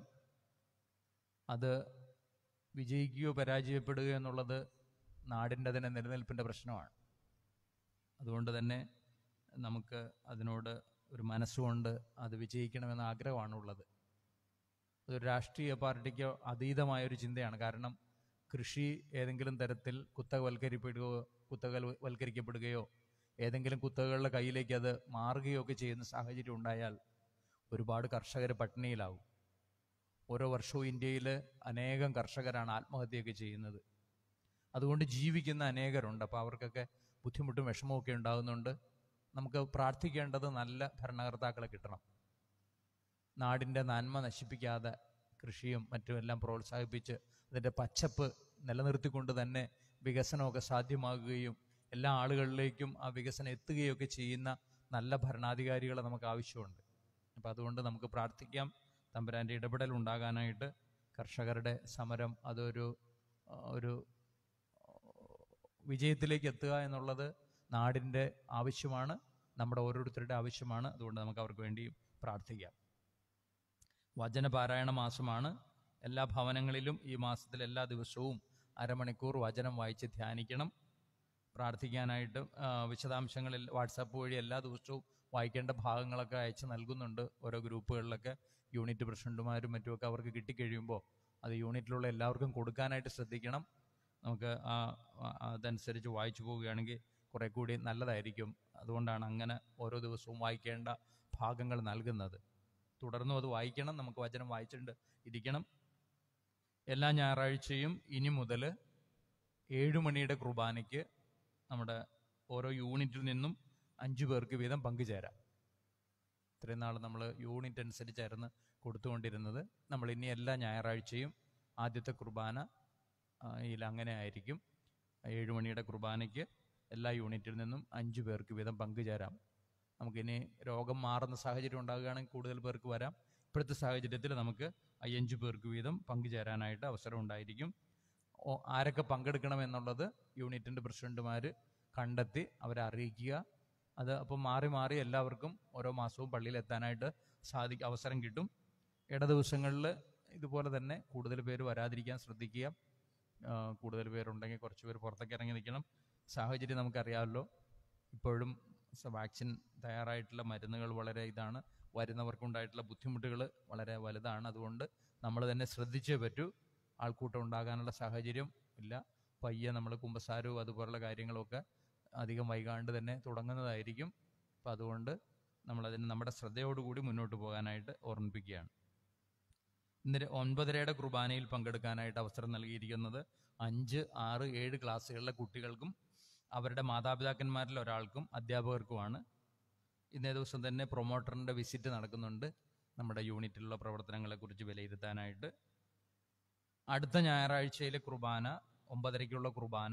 അത് വിജയിക്കുകയോ പരാജയപ്പെടുകയോ എന്നുള്ളത് നാടിൻ്റെ തന്നെ നിലനിൽപ്പിൻ്റെ പ്രശ്നമാണ് അതുകൊണ്ട് തന്നെ നമുക്ക് അതിനോട് ഒരു മനസ്സുകൊണ്ട് അത് വിജയിക്കണമെന്ന ആഗ്രഹമാണുള്ളത് അതൊരു രാഷ്ട്രീയ പാർട്ടിക്ക് അതീതമായൊരു ചിന്തയാണ് കാരണം കൃഷി ഏതെങ്കിലും തരത്തിൽ കുത്തകവൽക്കരിപ്പെടുകയോ കുത്തകവൽക്കരിക്കപ്പെടുകയോ ഏതെങ്കിലും കുത്തകകളുടെ കയ്യിലേക്ക് അത് മാറുകയോ ഒക്കെ ചെയ്യുന്ന സാഹചര്യം ഉണ്ടായാൽ ഒരുപാട് കർഷകർ പട്ടിണിയിലാവും ഓരോ വർഷവും ഇന്ത്യയിൽ അനേകം കർഷകരാണ് ആത്മഹത്യയൊക്കെ ചെയ്യുന്നത് അതുകൊണ്ട് ജീവിക്കുന്ന അനേകരുണ്ട് അപ്പോൾ അവർക്കൊക്കെ ബുദ്ധിമുട്ടും വിഷമവും ഒക്കെ ഉണ്ടാകുന്നുണ്ട് നമുക്ക് പ്രാർത്ഥിക്കേണ്ടത് നല്ല ഭരണകർത്താക്കളെ കിട്ടണം നാടിൻ്റെ നന്മ നശിപ്പിക്കാതെ കൃഷിയും മറ്റും എല്ലാം പ്രോത്സാഹിപ്പിച്ച് അതിൻ്റെ പച്ചപ്പ് നിലനിർത്തിക്കൊണ്ട് തന്നെ വികസനമൊക്കെ സാധ്യമാകുകയും എല്ലാ ആളുകളിലേക്കും ആ വികസനം എത്തുകയൊക്കെ ചെയ്യുന്ന നല്ല ഭരണാധികാരികളെ നമുക്ക് ആവശ്യമുണ്ട് അപ്പോൾ അതുകൊണ്ട് നമുക്ക് പ്രാർത്ഥിക്കാം തമ്പുരാൻ്റെ ഇടപെടൽ ഉണ്ടാകാനായിട്ട് കർഷകരുടെ സമരം അതൊരു ആ, ഒരു വിജയത്തിലേക്ക് എത്തുക എന്നുള്ളത് നാടിൻ്റെ ആവശ്യമാണ് നമ്മുടെ ഓരോരുത്തരുടെ ആവശ്യമാണ് അതുകൊണ്ട് നമുക്ക് അവർക്ക് വേണ്ടിയും പ്രാർത്ഥിക്കാം വചനപാരായണ മാസമാണ് എല്ലാ ഭവനങ്ങളിലും ഈ മാസത്തിൽ എല്ലാ ദിവസവും അരമണിക്കൂർ വചനം വായിച്ച് ധ്യാനിക്കണം പ്രാർത്ഥിക്കാനായിട്ട് ആ, വിശദാംശങ്ങളിൽ വാട്സാപ്പ് വഴി എല്ലാ ദിവസവും വായിക്കേണ്ട ഭാഗങ്ങളൊക്കെ അയച്ച് നൽകുന്നുണ്ട് ഓരോ ഗ്രൂപ്പുകളിലൊക്കെ യൂണിറ്റ് പ്രസിഡന്റുമാരും മറ്റുമൊക്കെ അവർക്ക് കിട്ടിക്കഴിയുമ്പോൾ അത് യൂണിറ്റിലുള്ള എല്ലാവർക്കും കൊടുക്കാനായിട്ട് ശ്രദ്ധിക്കണം നമുക്ക് ആ ആ- അതനുസരിച്ച് വായിച്ചു പോവുകയാണെങ്കിൽ കുറെ കൂടി നല്ലതായിരിക്കും അതുകൊണ്ടാണ് അങ്ങനെ ഓരോ ദിവസവും വായിക്കേണ്ട ഭാഗങ്ങൾ നൽകുന്നത് തുടർന്നും അത് വായിക്കണം നമുക്ക് വചനം വായിച്ചിട്ടുണ്ട് ഇരിക്കണം എല്ലാ ഞായറാഴ്ചയും ഇനി മുതൽ ഏഴു മണിയുടെ കുർബാനയ്ക്ക് നമ്മുടെ ഓരോ യൂണിറ്റിൽ നിന്നും അഞ്ചു പേർക്ക് വീതം പങ്കുചേരാം ഇത്രയും നാൾ നമ്മൾ യൂണിറ്റ് അനുസരിച്ചായിരുന്നു കൊടുത്തുകൊണ്ടിരുന്നത് നമ്മൾ ഇനി എല്ലാ ഞായറാഴ്ചയും ആദ്യത്തെ കുർബാന ആ, യിൽ അങ്ങനെ ആയിരിക്കും ഏഴു മണിയുടെ കുർബാനയ്ക്ക് എല്ലാ യൂണിറ്റിൽ നിന്നും അഞ്ചു പേർക്ക് വീതം പങ്കുചേരാം നമുക്കിനി രോഗം മാറുന്ന സാഹചര്യം ഉണ്ടാകുകയാണെങ്കിൽ കൂടുതൽ പേർക്ക് വരാം ഇപ്പോഴത്തെ സാഹചര്യത്തിൽ നമുക്ക് അയ്യഞ്ചു പേർക്ക് വീതം പങ്കുചേരാനായിട്ട് അവസരം ഉണ്ടായിരിക്കും ഓ- ആരൊക്കെ പങ്കെടുക്കണം എന്നുള്ളത് യൂണിറ്റിൻ്റെ പ്രസിഡന്റുമാർ കണ്ടെത്തി അവരെ അറിയിക്കുക അത് അപ്പോൾ മാറി മാറി എല്ലാവർക്കും ഓരോ മാസവും പള്ളിയിൽ എത്താനായിട്ട് സാധിക്കും അവസരം കിട്ടും ഇട ദിവസങ്ങളിൽ ഇതുപോലെ തന്നെ കൂടുതൽ പേര് വരാതിരിക്കാൻ ശ്രദ്ധിക്കുക ആ, കൂടുതൽ പേരുണ്ടെങ്കിൽ കുറച്ച് പേര് പുറത്തേക്ക് ഇറങ്ങി നിൽക്കണം സാഹചര്യം നമുക്കറിയാമല്ലോ ഇപ്പോഴും സ- വാക്സിൻ തയ്യാറായിട്ടുള്ള മരുന്നുകൾ വളരെ ഇതാണ് വരുന്നവർക്കുണ്ടായിട്ടുള്ള ബുദ്ധിമുട്ടുകൾ വളരെ വലുതാണ് അതുകൊണ്ട് നമ്മൾ തന്നെ ശ്രദ്ധിച്ചേ പറ്റൂ ആൾക്കൂട്ടം ഉണ്ടാകാനുള്ള സാഹചര്യം ഇല്ല പയ്യെ നമ്മൾ കുമ്പസാരവും അതുപോലുള്ള കാര്യങ്ങളൊക്കെ അധികം വൈകാണ്ട് തന്നെ തുടങ്ങുന്നതായിരിക്കും അപ്പം അതുകൊണ്ട് നമ്മളതിന് നമ്മുടെ ശ്രദ്ധയോടുകൂടി മുന്നോട്ട് പോകാനായിട്ട് ഓർമ്മിപ്പിക്കുകയാണ് ഇന്ന് ഒൻപതരയുടെ കുർബാനയിൽ പങ്കെടുക്കാനായിട്ട് അവസരം നൽകിയിരിക്കുന്നത് അഞ്ച് ആറ് ഏഴ് ക്ലാസ്സുകളിലെ കുട്ടികൾക്കും അവരുടെ മാതാപിതാക്കന്മാരിൽ ഒരാൾക്കും അധ്യാപകർക്കുമാണ് ഇന്നേ ദിവസം തന്നെ പ്രൊമോട്ടറിൻ്റെ വിസിറ്റ് നടക്കുന്നുണ്ട് നമ്മുടെ യൂണിറ്റിലുള്ള പ്രവർത്തനങ്ങളെക്കുറിച്ച് വിലയിരുത്താനായിട്ട് അടുത്ത ഞായറാഴ്ചയിലെ കുർബാന ഒമ്പതരയ്ക്കുള്ള കുർബാന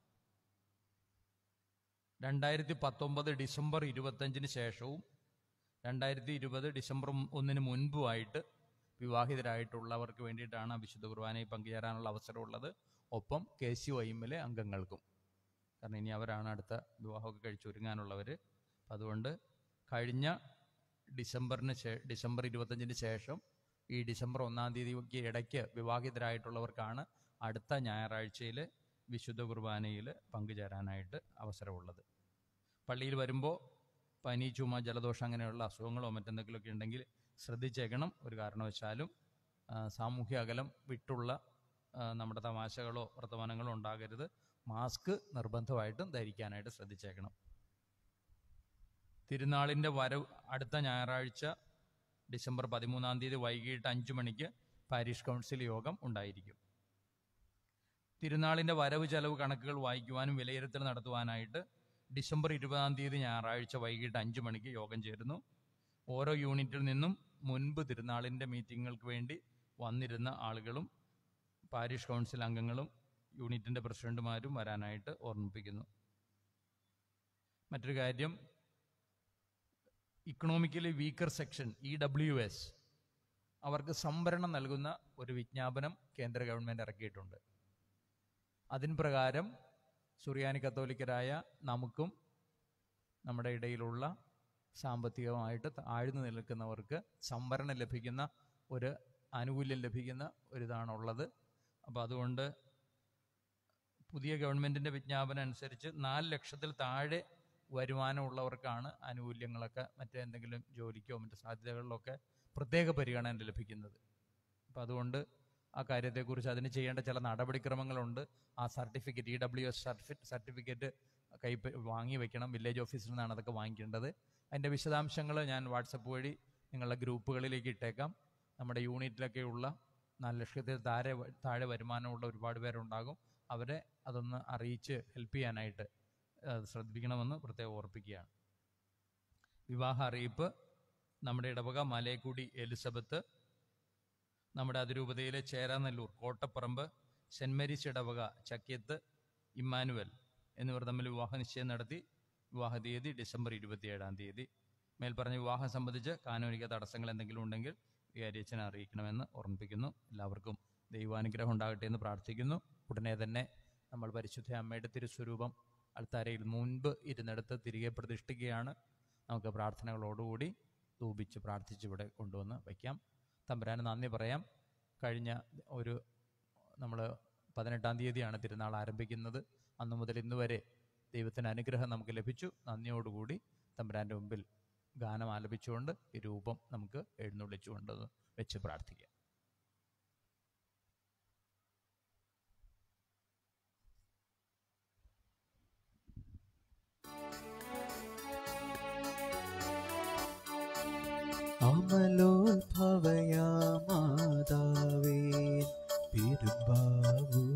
രണ്ടായിരത്തി പത്തൊമ്പത് ഡിസംബർ ഇരുപത്തഞ്ചിന് ശേഷവും രണ്ടായിരത്തി ഇരുപത് ഡിസംബർ ഒന്നിന് മുൻപുമായിട്ട് വിവാഹിതരായിട്ടുള്ളവർക്ക് വേണ്ടിയിട്ടാണ് ആ വിശുദ്ധ കുർബാനയിൽ പങ്കുചേരാനുള്ള അവസരമുള്ളത് ഒപ്പം കെ സി വൈമ്മിലെ അംഗങ്ങൾക്കും കാരണം ഇനി അവരാണ് അടുത്ത വിവാഹമൊക്കെ കഴിച്ചൊരുങ്ങാനുള്ളവർ അപ്പം അതുകൊണ്ട് കഴിഞ്ഞ ഡിസംബറിന് ശേ ഡിസംബർ ഇരുപത്തഞ്ചിന് ശേഷം ഈ ഡിസംബർ ഒന്നാം തീയതിക്ക് ഇടയ്ക്ക് വിവാഹിതരായിട്ടുള്ളവർക്കാണ് അടുത്ത ഞായറാഴ്ചയിൽ വിശുദ്ധ കുർബാനയിൽ പങ്കുചേരാനായിട്ട് അവസരമുള്ളത് പള്ളിയിൽ വരുമ്പോൾ പനി ചുമ ജലദോഷം അങ്ങനെയുള്ള അസുഖങ്ങളോ മറ്റെന്തെങ്കിലുമൊക്കെ ഉണ്ടെങ്കിൽ ശ്രദ്ധിച്ചേക്കണം ഒരു കാരണവശാലും ആ, സാമൂഹ്യ അകലം വിട്ടുള്ള ആ, നമ്മുടെ തമാശകളോ വർത്തമാനങ്ങളോ ഉണ്ടാകരുത് മാസ്ക് നിർബന്ധമായിട്ടും ധരിക്കാനായിട്ട് ശ്രദ്ധിച്ചേക്കണം തിരുനാളിൻ്റെ വരവ് അടുത്ത ഞായറാഴ്ച ഡിസംബർ പതിമൂന്നാം തീയതി വൈകിട്ട് അഞ്ചു മണിക്ക് പാരീഷ് കൗൺസിൽ യോഗം ഉണ്ടായിരിക്കും തിരുനാളിൻ്റെ വരവ് ചെലവ് കണക്കുകൾ വായിക്കുവാനും വിലയിരുത്തൽ നടത്തുവാനായിട്ട് ഡിസംബർ ഇരുപതാം തീയതി ഞായറാഴ്ച വൈകിട്ട് അഞ്ചു മണിക്ക് യോഗം ചേരുന്നു ഓരോ യൂണിറ്റിൽ നിന്നും മുൻപ് തിരുനാളിൻ്റെ മീറ്റിങ്ങുകൾക്ക് വേണ്ടി വന്നിരുന്ന ആളുകളും പാരിഷ് കൗൺസിൽ അംഗങ്ങളും യൂണിറ്റിൻ്റെ പ്രസിഡന്റുമാരും വരാനായിട്ട് ഓർമ്മിപ്പിക്കുന്നു മറ്റൊരു കാര്യം economically weaker section E W S അവർക്ക് സംവരണം നൽകുന്ന ഒരു വിജ്ഞാപനം കേന്ദ്ര ഗവൺമെൻറ് ഇറക്കിയിട്ടുണ്ട് അതിൻ പ്രകാരം സുറിയാനി കത്തോലിക്കരായ നമുക്കും നമ്മുടെ ഇടയിലുള്ള സാമ്പത്തികമായിട്ട് താഴ്ന്നു നിൽക്കുന്നവർക്ക് സംവരണം ലഭിക്കുന്ന ഒരു ആനുകൂല്യം ലഭിക്കുന്ന ഒരിതാണുള്ളത് അപ്പോൾ അതുകൊണ്ട് പുതിയ ഗവൺമെൻറ്റിൻ്റെ വിജ്ഞാപനം അനുസരിച്ച് നാല് ലക്ഷത്തിൽ താഴെ വരുമാനമുള്ളവർക്കാണ് ആനുകൂല്യങ്ങളൊക്കെ മറ്റെന്തെങ്കിലും ജോലിക്കോ മറ്റു സാധ്യതകളിലൊക്കെ പ്രത്യേക പരിഗണന ലഭിക്കുന്നത് അപ്പോൾ അതുകൊണ്ട് ആ കാര്യത്തെക്കുറിച്ച് അതിന് ചെയ്യേണ്ട ചില നടപടിക്രമങ്ങളുണ്ട് ആ certificate E W S certificate കൈ വാങ്ങി വെക്കണം വില്ലേജ് ഓഫീസിൽ നിന്നാണ് അതൊക്കെ വാങ്ങിക്കേണ്ടത് അതിൻ്റെ വിശദാംശങ്ങൾ ഞാൻ വാട്സപ്പ് വഴി നിങ്ങളുടെ ഗ്രൂപ്പുകളിലേക്ക് ഇട്ടേക്കാം നമ്മുടെ യൂണിറ്റിലൊക്കെയുള്ള നാല് ലക്ഷത്തിൽ താഴെ വ- താഴെ വരുമാനമുള്ള ഒരുപാട് പേരുണ്ടാകും അവരെ അതൊന്ന് അറിയിച്ച് ഹെൽപ്പ് ചെയ്യാനായിട്ട് അത് ശ്രദ്ധിക്കണമെന്ന് പ്രത്യേകം ഓർപ്പിക്കുകയാണ് വിവാഹ അറിയിപ്പ് നമ്മുടെ ഇടവക മലയക്കുടി എലിസബത്ത് നമ്മുടെ അതിരൂപതയിലെ ചേരാനെല്ലൂർ കോട്ടപ്പറമ്പ് സെൻറ് മേരീസ് ഇടവക ചക്കിയത്ത് ഇമ്മാനുവൽ എന്നിവർ തമ്മിൽ വിവാഹ നിശ്ചയം നടത്തി വിവാഹ തീയതി ഡിസംബർ ഇരുപത്തിയേഴാം തീയതി മേൽപ്പറഞ്ഞ വിവാഹം സംബന്ധിച്ച് കാനൂനിക തടസ്സങ്ങൾ എന്തെങ്കിലും ഉണ്ടെങ്കിൽ വികാരിയച്ഛനെ അറിയിക്കണമെന്ന് ഓർമ്മിപ്പിക്കുന്നു എല്ലാവർക്കും ദൈവാനുഗ്രഹം ഉണ്ടാകട്ടെ എന്ന് പ്രാർത്ഥിക്കുന്നു ഉടനെ തന്നെ നമ്മൾ പരിശുദ്ധ അമ്മയുടെ തിരുസ്വരൂപം അൾത്താരയിൽ മുൻപ് ഇരുന്നിടത്ത് തിരികെ പ്രതിഷ്ഠിക്കുകയാണ് നമുക്ക് പ്രാർത്ഥനകളോടുകൂടി ധൂപിച്ച് പ്രാർത്ഥിച്ച് ഇവിടെ കൊണ്ടുവന്ന് വയ്ക്കാം തമ്പുരാന് നന്ദി പറയാം കഴിഞ്ഞ ഒരു നമ്മൾ പതിനെട്ടാം തീയതിയാണ് തിരുനാൾ ആരംഭിക്കുന്നത് അന്നു മുതൽ ഇന്ന് വരെ ദൈവത്തിന് അനുഗ്രഹം നമുക്ക് ലഭിച്ചു നന്ദിയോടുകൂടി തമ്പുരാൻ്റെ മുമ്പിൽ ഗാനം ആലപിച്ചുകൊണ്ട് ഈ രൂപം നമുക്ക് എഴുന്നള്ളിച്ചുകൊണ്ട് വെച്ച് പ്രാർത്ഥിക്കാം അമലോത്ഭവയാ മാതാവേ പെരുമ്പാവൂരമ്മേ